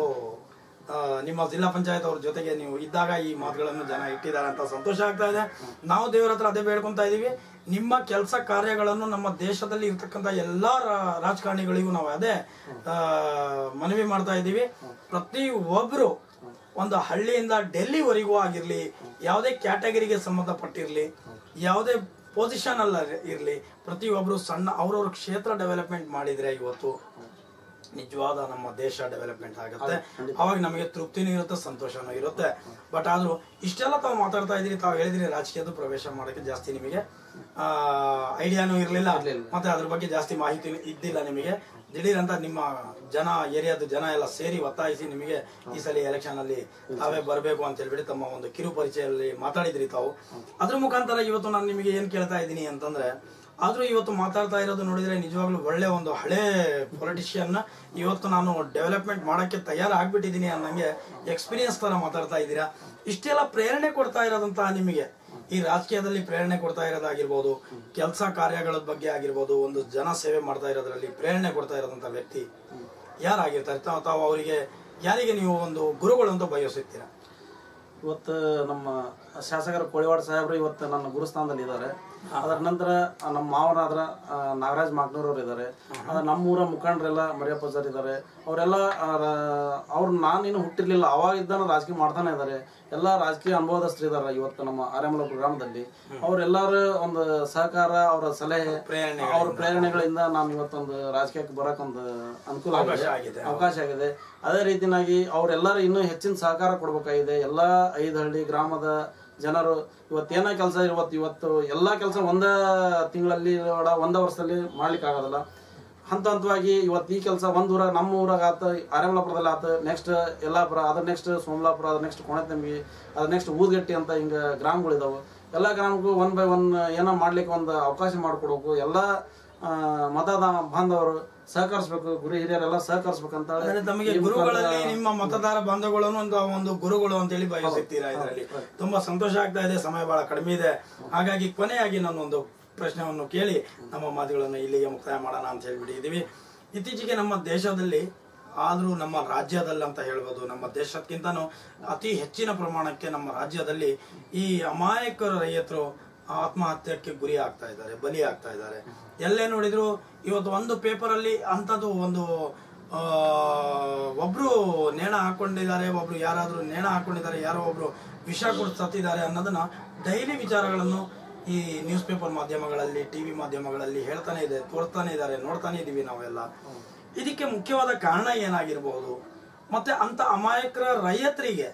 ಆ, ನಿಮ್ಮ ಜಿಲ್ಲಾ ಪಂಚಾಯತ್ ಅವ್ರ ಜೊತೆಗೆ ನೀವು ಇದ್ದಾಗ ಈ ಮಾತುಗಳನ್ನು ಜನ ಇಟ್ಟಿದ್ದಾರೆ ಅಂತ ಸಂತೋಷ ಆಗ್ತಾ ಇದೆ ನಾವು ದೇವರ ಹತ್ರ ಅದೇ ಬೇಡ್ಕೊಂತಾ ಇದೀವಿ ನಿಮ್ಮ ಕೆಲಸ ಕಾರ್ಯಗಳನ್ನು ನಮ್ಮ ದೇಶದಲ್ಲಿ ಇರ್ತಕ್ಕಂಥ ಎಲ್ಲಾ ರಾ- ರಾಜಕಾರಣಿಗಳಿಗೂ ನಾವು ಅದೇ ಆ, ಮನವಿ ಮಾಡ್ತಾ ಇದ್ದೀವಿ ಪ್ರತಿ ಒಬ್ರು ಒಂದು ಹಳ್ಳಿಯಿಂದ ಡೆಲ್ಲಿವರೆಗೂ ಆಗಿರ್ಲಿ ಯಾವುದೇ ಕ್ಯಾಟಗರಿಗೆ ಸಂಬಂಧಪಟ್ಟಿರ್ಲಿ ಯಾವುದೇ ಪೊಸಿಷನ್ ಅಲ್ಲ ಇರ್ಲಿ ಪ್ರತಿಯೊಬ್ರು ಸಣ್ಣ ಅವ್ರವ್ರ ಕ್ಷೇತ್ರ ಡೆವಲಪ್ಮೆಂಟ್ ಮಾಡಿದ್ರೆ ಇವತ್ತು ನಿಜವಾದ ನಮ್ಮ ದೇಶ ಡೆವಲಪ್ಮೆಂಟ್ ಆಗುತ್ತೆ ಅವಾಗ ನಮಗೆ ತೃಪ್ತಿನೂ ಇರುತ್ತೆ ಸಂತೋಷನೂ ಇರುತ್ತೆ ಬಟ್ ಆದ್ರೂ ಇಷ್ಟೆಲ್ಲ ತಾವು ಮಾತಾಡ್ತಾ ಇದ್ರಿ ತಾವು ಹೇಳಿದ್ರಿ ರಾಜಕೀಯದ ಪ್ರವೇಶ ಮಾಡಕ್ಕೆ ಜಾಸ್ತಿ ನಿಮಗೆ ಐಡಿಯಾನು ಇರಲಿಲ್ಲ ಮತ್ತೆ ಅದ್ರ ಬಗ್ಗೆ ಜಾಸ್ತಿ ಮಾಹಿತಿ ಇದ್ದಿಲ್ಲ ನಿಮಗೆ ದಿಢೀರ್ ಅಂತ ನಿಮ್ಮ ಜನ ಏರಿಯಾದ ಜನ ಎಲ್ಲ ಸೇರಿ ಒತ್ತಾಯಿಸಿ ನಿಮಗೆ ಈ ಸಲ ಎಲೆಕ್ಷನ್ ಅಲ್ಲಿ ತಾವೇ ಬರಬೇಕು ಅಂತ ಹೇಳ್ಬಿಟ್ಟು ತಮ್ಮ ಒಂದು ಕಿರು ಪರಿಚಯದಲ್ಲಿ ಮಾತಾಡಿದ್ರಿ ತಾವು ಅದ್ರ ಮುಖಾಂತರ ಇವತ್ತು ನಾನು ನಿಮಗೆ ಏನ್ ಕೇಳ್ತಾ ಇದ್ದೀನಿ ಅಂತಂದ್ರೆ ಆದ್ರೂ ಇವತ್ತು ಮಾತಾಡ್ತಾ ಇರೋದು ನೋಡಿದ್ರೆ ನಿಜವಾಗ್ಲೂ ಒಳ್ಳೆ ಒಂದು ಹಳೆ ಪೊಲಿಟಿಷಿಯನ್ ಇವತ್ತು ನಾನು ಡೆವಲಪ್ಮೆಂಟ್ ಮಾಡಕ್ಕೆ ತಯಾರಾಗ್ಬಿಟ್ಟಿದ್ದೀನಿ ಅನ್ನಂಗೆ ಎಕ್ಸ್ಪೀರಿಯನ್ಸ್ ತರ ಮಾತಾಡ್ತಾ ಇದ್ದೀರಾ ಇಷ್ಟೆಲ್ಲ ಪ್ರೇರಣೆ ಕೊಡ್ತಾ ಇರೋದಂತ ನಿಮಗೆ ಈ ರಾಜಕೀಯದಲ್ಲಿ ಪ್ರೇರಣೆ ಕೊಡ್ತಾ ಇರೋದಾಗಿರ್ಬೋದು ಕೆಲಸ ಕಾರ್ಯಗಳ ಬಗ್ಗೆ ಆಗಿರ್ಬೋದು ಒಂದು ಜನ ಸೇವೆ ಮಾಡ್ತಾ ಇರೋದ್ರಲ್ಲಿ ಪ್ರೇರಣೆ ಕೊಡ್ತಾ ಇರೋದಂತ ವ್ಯಕ್ತಿ ಯಾರಾಗಿರ್ತಾರೆ ತಾವು ತಾವು ಅವರಿಗೆ ಯಾರಿಗೆ ನೀವು ಒಂದು ಗುರುಗಳು ಅಂತ ಬಯಸುತ್ತೀರಾ ಇವತ್ತು ನಮ್ಮ ಶಾಸಕರ ಕೋಳಿವಾಡ ಸಾಹೇಬರು ಇವತ್ತು ನನ್ನ ಗುರುಸ್ಥಾನದಲ್ಲಿ ಇದ್ದಾರೆ ಅದರ ನಂತರ ಆ, ನಮ್ಮ ಮಾವನಾದ್ರ ಆ, ನಾಗರಾಜ್ ಮಾಗ್ನೂರವ್ರು ಇದ್ದಾರೆ ಅದ ನಮ್ಮೂರ ಮುಖಂಡರೆಲ್ಲ ಮರಿಯಪ್ಪ ಸರ್ ಇದ್ದಾರೆ ಅವರೆಲ್ಲ ಅವ್ರು ನಾನೇನು ಹುಟ್ಟಿರ್ಲಿಲ್ಲ ಅವಾಗ ಇದ್ದಾನ ರಾಜಕೀಯ ಮಾಡ್ತಾನೆ ಇದ್ದಾರೆ ಎಲ್ಲ ರಾಜಕೀಯ ಅನುಭವದಸ್ಥರು ಇದ್ದಾರೆ ಇವತ್ತು ನಮ್ಮ ಆರ್ಯಮಲಪುರ ಗ್ರಾಮದಲ್ಲಿ ಅವರೆಲ್ಲರ ಒಂದು ಸಹಕಾರ ಅವರ ಸಲಹೆ ಪ್ರೇರಣೆ ಅವ್ರ ಪ್ರೇರಣೆಗಳಿಂದ ನಾನು ಇವತ್ತೊಂದು ರಾಜಕೀಯಕ್ಕೆ ಬರಕ್ಕೊಂದು ಅನುಕೂಲ ಆಗಿದೆ ಆಗಿದೆ ಅವಕಾಶ ಆಗಿದೆ ಅದೇ ರೀತಿನಾಗಿ ಅವರೆಲ್ಲರೂ ಇನ್ನೂ ಹೆಚ್ಚಿನ ಸಹಕಾರ ಕೊಡ್ಬೇಕಾಗಿದೆ ಎಲ್ಲಾ ಐದು ಹಳ್ಳಿ ಗ್ರಾಮದ ಜನರು ಇವತ್ತೇನ ಕೆಲಸ ಇವತ್ತು ಇವತ್ತು ಎಲ್ಲಾ ಕೆಲಸ ಒಂದ ತಿಂಗಳಲ್ಲಿ ಒಳ ಒಂದ ವರ್ಷದಲ್ಲಿ ಮಾಡ್ಲಿಕ್ಕೆ ಆಗೋದಿಲ್ಲ ಹಂತ ಹಂತವಾಗಿ ಇವತ್ತು ಈ ಕೆಲಸ ಒಂದ್ ಊರ ನಮ್ಮ ಊರಾಗ ಆತ ಆರ್ಯಮಲಾಪುರದಲ್ಲಿ ಆತ ನೆಕ್ಸ್ಟ್ ಯಲ್ಲಾಪುರ ಅದ್ರ ನೆಕ್ಸ್ಟ್ ಸೋಮಲಾಪುರ ಅದ್ರ ನೆಕ್ಸ್ಟ್ ಕೊಣತಂಬಿ ಅದ್ರ ನೆಕ್ಸ್ಟ್ ಊದ್ಗಟ್ಟಿ ಅಂತ ಹಿಂಗ ಗ್ರಾಮಗಳಿದಾವು ಎಲ್ಲಾ ಗ್ರಾಮಕ್ಕೂ ಒನ್ ಬೈ ಒನ್ ಏನೋ ಮಾಡ್ಲಿಕ್ಕೆ ಒಂದು ಅವಕಾಶ ಮಾಡಿಕೊಡ್ಬೇಕು ಎಲ್ಲಾ ಆ, ಮತದ ಬಾಂಧವರು ಸಹಕರಿಸ್ಬೇಕು ಗುರು ಹಿರಿಯರೆಲ್ಲ ಸಹಕರಿಸ್ಬೇಕಂತ ಅಂದ್ರೆ ತಮಗೆ ಗುರುಗಳಲ್ಲಿ ನಿಮ್ಮ ಮತದಾರ ಬಾಂಧವಗಳನ್ನು ಒಂದು ಒಂದು ಗುರುಗಳು ಅಂತೇಳಿ ಬಯಸುತ್ತೀರಾ ಇದರಲ್ಲಿ ತುಂಬಾ ಸಂತೋಷ ಆಗ್ತಾ ಇದೆ ಸಮಯ ಬಹಳ ಕಡಿಮೆ ಇದೆ ಹಾಗಾಗಿ ಕೊನೆಯಾಗಿ ನಾನೊಂದು ಪ್ರಶ್ನೆಯನ್ನು ಕೇಳಿ ನಮ್ಮ ಮಾತುಗಳನ್ನು ಇಲ್ಲಿಗೆ ಮುಕ್ತಾಯ ಮಾಡೋಣ ಅಂತ ಹೇಳ್ಬಿಟ್ಟಿದ್ದೀವಿ ಇತ್ತೀಚೆಗೆ ನಮ್ಮ ದೇಶದಲ್ಲಿ ಆದ್ರೂ ನಮ್ಮ ರಾಜ್ಯದಲ್ಲಿ ಅಂತ ಹೇಳ್ಬೋದು ನಮ್ಮ ದೇಶಕ್ಕಿಂತನೂ ಅತಿ ಹೆಚ್ಚಿನ ಪ್ರಮಾಣಕ್ಕೆ ನಮ್ಮ ರಾಜ್ಯದಲ್ಲಿ ಈ ಅಮಾಯಕರ ರೈತರು ಆತ್ಮಹತ್ಯಕ್ಕೆ ಗುರಿ ಆಗ್ತಾ ಇದ್ದಾರೆ ಬಲಿ ಆಗ್ತಾ ಇದ್ದಾರೆ ಎಲ್ಲೇ ನೋಡಿದ್ರು ಇವತ್ತು ಒಂದು ಪೇಪರ್ ಅಲ್ಲಿ ಅಂಥದ್ದು ಒಂದು ಆ, ಒಬ್ರು ನೇಣ ಹಾಕೊಂಡಿದ್ದಾರೆ ಒಬ್ರು ಯಾರಾದ್ರೂ ನೇಣ ಹಾಕೊಂಡಿದ್ದಾರೆ ಯಾರೋ ಒಬ್ರು ವಿಷ ಕೊಟ್ಟು ಸತ್ತಿದ್ದಾರೆ ಅನ್ನೋದನ್ನ ಡೈಲಿ ವಿಚಾರಗಳನ್ನು ಈ ನ್ಯೂಸ್ ಪೇಪರ್ ಮಾಧ್ಯಮಗಳಲ್ಲಿ ಟಿವಿ ಮಾಧ್ಯಮಗಳಲ್ಲಿ ಹೇಳ್ತಾನೆ ಇದೆ ತೋರ್ತಾನೆ ಇದ್ದಾರೆ ನೋಡ್ತಾನೆ ಇದೀವಿ ನಾವೆಲ್ಲ ಇದಕ್ಕೆ ಮುಖ್ಯವಾದ ಕಾರಣ ಏನಾಗಿರಬಹುದು ಮತ್ತೆ ಅಂತ ಅಮಾಯಕರ ರೈತರಿಗೆ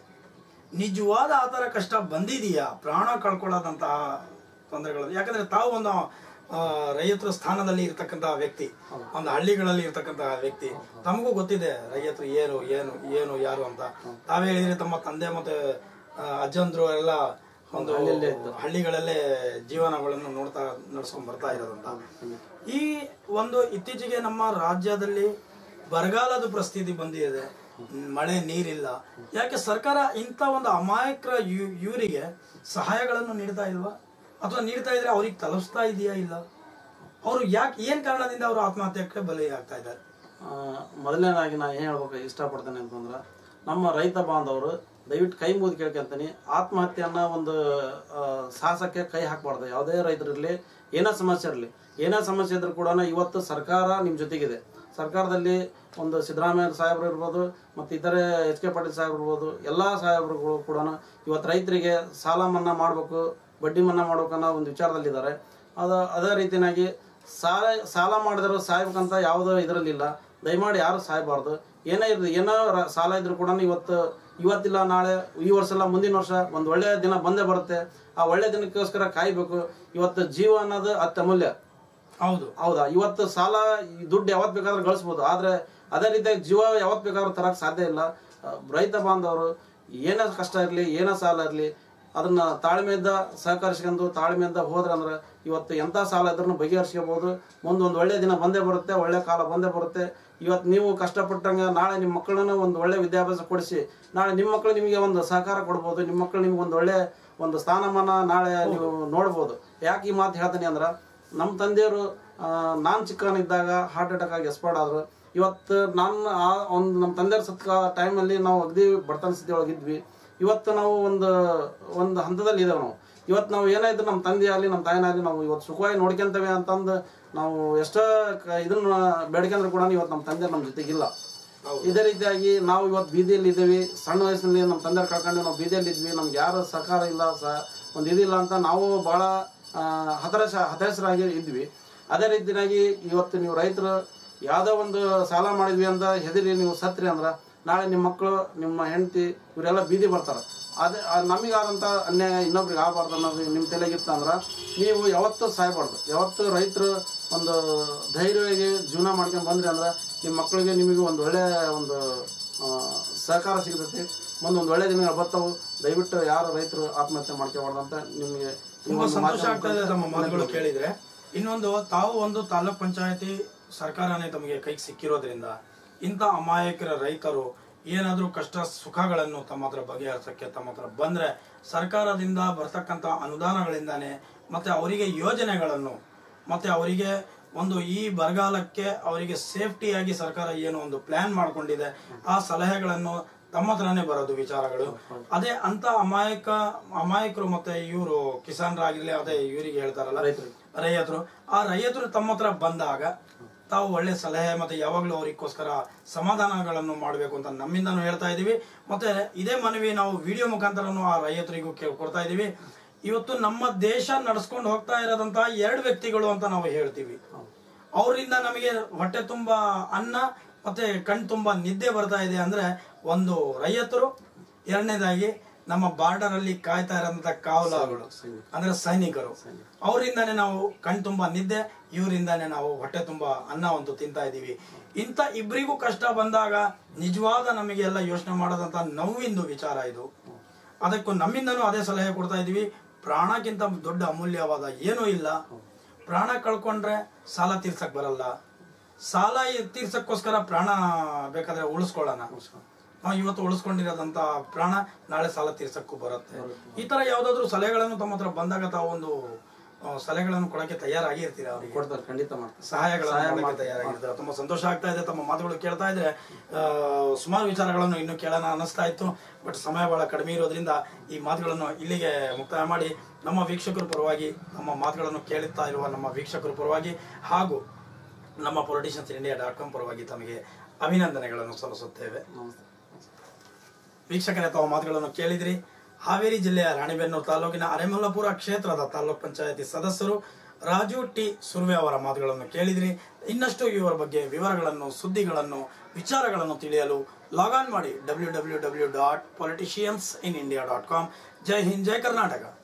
ನಿಜವಾದ ಆತರ ಕಷ್ಟ ಬಂದಿದೆಯಾ ಪ್ರಾಣ ಕಳ್ಕೊಳ್ಳೋದಂತಹ ತೊಂದರೆಗಳು ಯಾಕಂದ್ರೆ ತಾವು ಒಂದು ಆ, ರೈತರ ಸ್ಥಾನದಲ್ಲಿ ಇರ್ತಕ್ಕಂತಹ ವ್ಯಕ್ತಿ ಒಂದು ಹಳ್ಳಿಗಳಲ್ಲಿ ಇರ್ತಕ್ಕಂತಹ ವ್ಯಕ್ತಿ ತಮಗೂ ಗೊತ್ತಿದೆ ರೈತರು ಏನು ಏನು ಏನು ಯಾರು ಅಂತ ತಾವೇ ಹೇಳಿದ್ರೆ ತಮ್ಮ ತಂದೆ ಮತ್ತೆ ಆ, ಅಜ್ಜಂದ್ರು ಎಲ್ಲ ಒಂದು ಹಳ್ಳಿಗಳಲ್ಲೇ ಜೀವನಗಳನ್ನು ನೋಡ್ತಾ ನಡ್ಸ್ಕೊಂಡ್ ಬರ್ತಾ ಇರೋದಂತ ಈ ಒಂದು ಇತ್ತೀಚೆಗೆ ನಮ್ಮ ರಾಜ್ಯದಲ್ಲಿ ಬರಗಾಲದ ಪರಿಸ್ಥಿತಿ ಬಂದಿದೆ ಮಳೆ ನೀರಿಲ್ಲ ಯಾಕೆ ಸರ್ಕಾರ ಇಂಥ ಒಂದು ಅಮಾಯಕರ ಯು- ಇವರಿಗೆ ಸಹಾಯಗಳನ್ನು ನೀಡ್ತಾ ಇಲ್ವಾ ಅಥವಾ ನೀಡ್ತಾ ಇದ್ರೆ ಅವ್ರಿಗೆ ತಲುಪಿಸ್ತಾ ಇದೆಯಾ ಇಲ್ಲ ಅವರು ಯಾಕೆ ಏನ್ ಕಾರಣದಿಂದ ಅವರು ಆತ್ಮಹತ್ಯಕ್ಕೆ ಬಲಿ ಆಗ್ತಾ ಇದ್ದಾರೆ ಆ, ಮೊದಲನೇದಾಗಿ ನಾ ಏನು ಹೇಳ್ಬೇಕು ಇಷ್ಟಪಡ್ತೇನೆ ಅಂತಂದ್ರೆ ನಮ್ಮ ರೈತ ಬಾಂಧವರು ದಯವಿಟ್ಟು ಕೈ ಮುಗಿದು ಕೇಳ್ಕೊಂತೀನಿ ಆತ್ಮಹತ್ಯೆ ಅನ್ನೋ ಒಂದು ಆ, ಸಾಹಸಕ್ಕೆ ಕೈ ಹಾಕಬಾರ್ದು ಯಾವುದೇ ರೈತರಿರಲಿ ಏನೇ ಸಮಸ್ಯೆ ಇರಲಿ ಏನೇ ಸಮಸ್ಯೆ ಇದ್ರೂ ಕೂಡ ಇವತ್ತು ಸರ್ಕಾರ ನಿಮ್ಮ ಜೊತೆಗಿದೆ ಸರ್ಕಾರದಲ್ಲಿ ಒಂದು ಸಿದ್ದರಾಮಯ್ಯ ಸಾಹೇಬರು ಇರ್ಬೋದು ಮತ್ತು ಇತರೆ ಎಚ್ ಕೆ ಪಾಟೀಲ್ ಸಾಹೇಬ್ರು ಇರ್ಬೋದು ಎಲ್ಲ ಸಾಹೇಬರುಗಳು ಕೂಡ ಇವತ್ತು ರೈತರಿಗೆ ಸಾಲ ಮನ್ನಾ ಮಾಡಬೇಕು ಬಡ್ಡಿ ಮನ್ನಾ ಮಾಡ್ಬೇಕು ಅನ್ನೋ ಒಂದು ವಿಚಾರದಲ್ಲಿದ್ದಾರೆ ಅದ ಅದೇ ರೀತಿಯಾಗಿ ಸಾಲ ಸಾಲ ಮಾಡಿದ್ರು ಸಾಯ್ಬೇಕಂತ ಯಾವುದೋ ಇದರಲ್ಲಿಲ್ಲ ದಯಮಾಡಿ ಯಾರು ಸಾಯಬಾರ್ದು ಏನೇ ಇರಲಿ ಏನೋ ರ- ಸಾಲ ಇದ್ರು ಕೂಡ ಇವತ್ತು ಇವತ್ತಿಲ್ಲ ನಾಳೆ ಈ ವರ್ಷ ಇಲ್ಲ ಮುಂದಿನ ವರ್ಷ ಒಂದು ಒಳ್ಳೆಯ ದಿನ ಬಂದೇ ಬರುತ್ತೆ ಆ ಒಳ್ಳೆ ದಿನಕ್ಕೋಸ್ಕರ ಕಾಯ್ಬೇಕು ಇವತ್ತು ಜೀವ ಅನ್ನೋದು ಅತ್ಯಮೂಲ್ಯ ಹೌದು ಹೌದಾ ಇವತ್ತು ಸಾಲ ಈ ದುಡ್ಡು ಯಾವತ್ ಬೇಕಾದ್ರೂ ಗಳಿಸ್ಬೋದು ಆದ್ರೆ ಅದೇ ರೀತಿಯಾಗಿ ಜೀವ ಯಾವತ್ ಬೇಕಾದ್ರೂ ತರಕ್ ಸಾಧ್ಯ ಇಲ್ಲ ಆ, ರೈತ ಬಾಂಧವರು ಏನೇ ಕಷ್ಟ ಇರಲಿ ಏನೇ ಸಾಲ ಇರಲಿ ಅದನ್ನ ತಾಳ್ಮೆಯಿಂದ ಸಹಕರಿಸ್ಕೊಂಡು ತಾಳ್ಮೆಯಿಂದ ಹೋದ್ರೆ ಅಂದ್ರೆ ಇವತ್ತು ಎಂಥ ಸಾಲ ಇದ್ರೂ ಬಗೆಹರಿಸ್ಕೋಬಹುದು ಮುಂದೆ ಒಂದು ಒಳ್ಳೆ ದಿನ ಬಂದೇ ಬರುತ್ತೆ ಒಳ್ಳೆ ಕಾಲ ಬಂದೇ ಬರುತ್ತೆ ಇವತ್ತು ನೀವು ಕಷ್ಟಪಟ್ಟಂಗೆ ನಾಳೆ ನಿಮ್ಮ ಮಕ್ಕಳನ್ನ ಒಂದು ಒಳ್ಳೆ ವಿದ್ಯಾಭ್ಯಾಸ ಕೊಡಿಸಿ ನಾಳೆ ನಿಮ್ಮ ಮಕ್ಕಳು ನಿಮಗೆ ಒಂದು ಸಹಕಾರ ಕೊಡ್ಬೋದು ನಿಮ್ಮ ಮಕ್ಕಳು ನಿಮ್ಗೆ ಒಂದು ಒಳ್ಳೆ ಒಂದು ಸ್ಥಾನಮಾನ ನಾಳೆ ನೀವು ನೋಡ್ಬೋದು ಯಾಕೆ ಈ ಮಾತು ಹೇಳ್ತೀನಿ ಅಂದ್ರೆ ನಮ್ಮ ತಂದೆಯವರು ನಾನು ಚಿಕ್ಕವನಿದ್ದಾಗ ಹಾರ್ಟ್ ಅಟ್ಯಾಕ್ ಆಗಿ ಎಕ್ಸ್ಪರ್ಟ್ ಆದ್ರು ಇವತ್ತು ನನ್ನ ಆ ಒಂದು ನಮ್ಮ ತಂದೆಯವ್ರ ಸತ್ತ ಟೈಮಲ್ಲಿ ನಾವು ಅಗದಿ ಬಡತನ ಸ್ಥಿತಿ ಒಳಗಿದ್ವಿ ಇವತ್ತು ನಾವು ಒಂದು ಒಂದು ಹಂತದಲ್ಲಿ ಇದ್ದೇವೆ ನಾವು ಇವತ್ತು ನಾವು ಏನೇ ಇದ್ರು ನಮ್ಮ ತಂದೆ ಆಗಲಿ ನಮ್ಮ ತಾಯಿನಾಗಲಿ ನಾವು ಇವತ್ತು ಸುಖವಾಗಿ ನೋಡ್ಕೊಂತೇವೆ ಅಂತಂದು ನಾವು ಎಷ್ಟೋ ಕ- ಇದನ್ನ ಬೇಡ್ಕೊಂಡ್ರು ಕೂಡ ಇವತ್ತು ನಮ್ಮ ತಂದೆ ನಮ್ಮ ಜೊತೆಗಿಲ್ಲ ಇದೇ ರೀತಿಯಾಗಿ ನಾವು ಇವತ್ತು ಬೀದಿಯಲ್ಲಿ ಇದ್ದೀವಿ ಸಣ್ಣ ವಯಸ್ಸಿನಲ್ಲಿ ನಮ್ಮ ತಂದೆ ಕಳ್ಕೊಂಡು ನಾವು ಬೀದಿಯಲ್ಲಿ ಇದ್ವಿ ನಮ್ಗೆ ಯಾರು ಸಹಕಾರ ಇಲ್ಲ ಸ ಒಂದು ಇದಿಲ್ಲ ಅಂತ ನಾವು ಬಹಳ ಆ, ಹತಾಶ ಹತಾಶರಾಗಿ ಇದ್ವಿ ಅದೇ ರೀತಿಯಾಗಿ ಇವತ್ತು ನೀವು ರೈತರು ಯಾವುದೋ ಒಂದು ಸಾಲ ಮಾಡಿದ್ವಿ ಅಂತ ಹೆದರಿ ನೀವು ಸತ್ರಿ ಅಂದ್ರೆ ನಾಳೆ ನಿಮ್ಮ ಮಕ್ಕಳು ನಿಮ್ಮ ಹೆಂಡತಿ ಇವರೆಲ್ಲ ಬೀದಿ ಬರ್ತಾರೆ ಅದೇ ಆ ನಮಗಾದಂಥ ಅನ್ಯಾಯ ಇನ್ನೊಬ್ರಿಗೆ ಆಗಬಾರ್ದು ಅನ್ನೋದು ನಿಮ್ಮ ತಲೆಗಿತ್ತು ಅಂದ್ರೆ ನೀವು ಯಾವತ್ತೂ ಸಾಯ್ಬಾರ್ದು ಯಾವತ್ತೂ ರೈತರು ಒಂದು ಧೈರ್ಯವಾಗಿ ಜೀವನ ಮಾಡ್ಕೊಂಡು ಬಂದ್ರಿ ಅಂದ್ರೆ ನಿಮ್ಮ ಮಕ್ಕಳಿಗೆ ನಿಮಗೆ ಒಂದು ಒಳ್ಳೆ ಒಂದು ಆ, ಸಹಕಾರ ಸಿಗ್ತೈತಿ ಮುಂದೆ ಒಂದು ಒಳ್ಳೆ ದಿನಗಳು ಬರ್ತಾವು ದಯವಿಟ್ಟು ಯಾರು ರೈತರು ಆತ್ಮಹತ್ಯೆ ಮಾಡ್ಕೋಬಾರ್ದು ಅಂತ ನಿಮಗೆ ತುಂಬಾ ಸಂತೋಷ ಆಗ್ತಾ ಇದೆ ತಮ್ಮ ಮಾತುಗಳು ಕೇಳಿದ್ರೆ ಇನ್ನೊಂದು ತಾವು ಒಂದು ತಾಲೂಕ್ ಪಂಚಾಯತಿ ಸರ್ಕಾರನೇ ತಮಗೆ ಕೈಗೆ ಸಿಕ್ಕಿರೋದ್ರಿಂದ ಇಂಥ ಅಮಾಯಕರ ರೈತರು ಏನಾದರೂ ಕಷ್ಟ ಸುಖಗಳನ್ನು ತಮ್ಮ ಹತ್ರ ಬಗೆಹರಿಸಕ್ಕೆ ತಮ್ಮ ಹತ್ರ ಬಂದ್ರೆ ಸರ್ಕಾರದಿಂದ ಬರ್ತಕ್ಕಂಥ ಅನುದಾನಗಳಿಂದಾನೆ ಮತ್ತೆ ಅವರಿಗೆ ಯೋಜನೆಗಳನ್ನು ಮತ್ತೆ ಅವರಿಗೆ ಒಂದು ಈ ಬರಗಾಲಕ್ಕೆ ಅವರಿಗೆ ಸೇಫ್ಟಿಯಾಗಿ ಸರ್ಕಾರ ಏನು ಒಂದು ಪ್ಲಾನ್ ಮಾಡ್ಕೊಂಡಿದೆ ಆ ಸಲಹೆಗಳನ್ನು ತಮ್ಮ ಹತ್ರನೇ ಬರೋದು ವಿಚಾರಗಳು ಅದೇ ಅಂತ ಅಮಾಯಕ ಅಮಾಯಕರು ಮತ್ತೆ ಇವರು ಕಿಸಾನ್ರಾಗಿರ್ಲಿ ಅದೇ ಇವರಿಗೆ ಹೇಳ್ತಾರಲ್ಲ ರೈತರು. ರೈತರು ಆ ರೈತರು ತಮ್ಮ ಹತ್ರ ಬಂದಾಗ ತಾವು ಒಳ್ಳೆ ಸಲಹೆ ಮತ್ತೆ ಯಾವಾಗಲೂ ಅವರಿಗೋಸ್ಕರ ಸಮಾಧಾನಗಳನ್ನು ಮಾಡಬೇಕು ಅಂತ ನಮ್ಮಿಂದನೂ ಹೇಳ್ತಾ ಇದೀವಿ ಮತ್ತೆ ಇದೇ ಮನವಿ ನಾವು ವಿಡಿಯೋ ಮುಖಾಂತರನು ಆ ರೈತರಿಗೂ ಕೇ- ಕೊಡ್ತಾ ಇದೀವಿ ಇವತ್ತು ನಮ್ಮ ದೇಶ ನಡೆಸ್ಕೊಂಡು ಹೋಗ್ತಾ ಇರೋದಂತಹ ಎರಡು ವ್ಯಕ್ತಿಗಳು ಅಂತ ನಾವು ಹೇಳ್ತೀವಿ ಅವರಿಂದ ನಮಗೆ ಹೊಟ್ಟೆ ತುಂಬಾ ಅನ್ನ ಮತ್ತೆ ಕಣ್ ತುಂಬಾ ನಿದ್ದೆ ಬರ್ತಾ ಇದೆ ಅಂದ್ರೆ ಒಂದು ರೈತರು ಎರಡನೇದಾಗಿ ನಮ್ಮ ಬಾರ್ಡರ್ ಅಲ್ಲಿ ಕಾಯ್ತಾ ಇರೋಂತ ಕಾವಲುಗಳು ಅಂದ್ರೆ ಸೈನಿಕರು ಅವರಿಂದಾನೇ ನಾವು ಕಣ್ ತುಂಬಾ ನಿದ್ದೆ ಇವರಿಂದಾನೇ ನಾವು ಹೊಟ್ಟೆ ತುಂಬಾ ಅನ್ನ ಒಂದು ತಿಂತಾ ಇದೀವಿ ಇಂಥ ಇಬ್ಬರಿಗೂ ಕಷ್ಟ ಬಂದಾಗ ನಿಜವಾದ ನಮಗೆ ಎಲ್ಲ ಯೋಚನೆ ಮಾಡೋದಂತ ನೋವಿಂದು ವಿಚಾರ ಇದು ಅದಕ್ಕೂ ನಮ್ಮಿಂದನೂ ಅದೇ ಸಲಹೆ ಕೊಡ್ತಾ ಇದೀವಿ ಪ್ರಾಣಕ್ಕಿಂತ ದೊಡ್ಡ ಅಮೂಲ್ಯವಾದ ಏನೂ ಇಲ್ಲ ಪ್ರಾಣ ಕಳ್ಕೊಂಡ್ರೆ ಸಾಲ ತೀರ್ಸಕ್ ಬರಲ್ಲ ಸಾಲ ಇ- ತೀರ್ಸಕ್ಕೋಸ್ಕರ ಪ್ರಾಣ ಬೇಕಾದ್ರೆ ಉಳಿಸ್ಕೊಳ್ಳೋಣ ನಾವು ಇವತ್ತು ಉಳಿಸ್ಕೊಂಡಿರೋದಂತ ಪ್ರಾಣ ನಾಳೆ ಸಾಲ ತೀರ್ಸಕ್ಕೂ ಬರುತ್ತೆ ಈ ತರ ಯಾವ್ದಾದ್ರು ಸಲಹೆಗಳನ್ನು ತಮ್ಮ ಹತ್ರ ಬಂದಾಗ ತಾವು ಒಂದು ಆ, ಸಲಹೆಗಳನ್ನು ಕೊಡಕ್ಕೆ ತಯಾರಾಗಿರ್ತೀರಾ ಅವರಿಗೆ ಕೊಡ್ತಾರೆ ಖಂಡಿತ ಮಾಡ್ತಾರೆ ಸಹಾಯಗಳನ್ನು ಮಾಡಕ್ಕೆ ತಯಾರಾಗಿರ್ತಾರೆ ತುಂಬಾ ಸಂತೋಷ ಆಗ್ತಾ ಇದೆ ತಮ್ಮ ಮಾತುಗಳು ಕೇಳ್ತಾ ಇದ್ರೆ ಆ, ಸುಮಾರು ವಿಚಾರಗಳನ್ನು ಇನ್ನು ಕೇಳೋಣ ಅನಿಸ್ತಾ ಇತ್ತು ಬಟ್ ಸಮಯ ಬಹಳ ಕಡಿಮೆ ಇರೋದ್ರಿಂದ ಈ ಮಾತುಗಳನ್ನು ಇಲ್ಲಿಗೆ ಮುಕ್ತಾಯ ಮಾಡಿ ನಮ್ಮ ವೀಕ್ಷಕರ ಪರವಾಗಿ ನಮ್ಮ ಮಾತುಗಳನ್ನು ಕೇಳುತ್ತಾ ಇರುವ ನಮ್ಮ ವೀಕ್ಷಕರ ಪರವಾಗಿ ಹಾಗೂ ನಮ್ಮ ಪೊಲಿಟಿಷಿಯನ್ಸ್ ಇಂಡಿಯಾ ಡಾಟ್ ಕಾಮ್ ಪರವಾಗಿ ತಮಗೆ ಅಭಿನಂದನೆಗಳನ್ನು ಸಲ್ಲಿಸುತ್ತೇವೆ ನಮಸ್ತೆ ವೀಕ್ಷಕರೇ ತಾವು ಮಾತುಗಳನ್ನು ಕೇಳಿದ್ರಿ ಹಾವೇರಿ ಜಿಲ್ಲೆಯ ರಾಣಿಬೆನ್ನೂರು ತಾಲೂಕಿನ ಅರೆಮಲ್ಲಪುರ ಕ್ಷೇತ್ರದ ತಾಲೂಕ್ ಪಂಚಾಯತಿ ಸದಸ್ಯರು ರಾಜು ಟಿ ಸುರ್ವೆ ಅವರ ಮಾತುಗಳನ್ನು ಕೇಳಿದ್ರಿ ಇನ್ನಷ್ಟು ಇವರ ಬಗ್ಗೆ ವಿವರಗಳನ್ನು ಸುದ್ದಿಗಳನ್ನು ವಿಚಾರಗಳನ್ನು ತಿಳಿಯಲು ಲಾಗ್ ಆನ್ ಮಾಡಿ W W W dot politicians in India dot com ಜೈ ಹಿಂದ್ ಜೈ ಕರ್ನಾಟಕ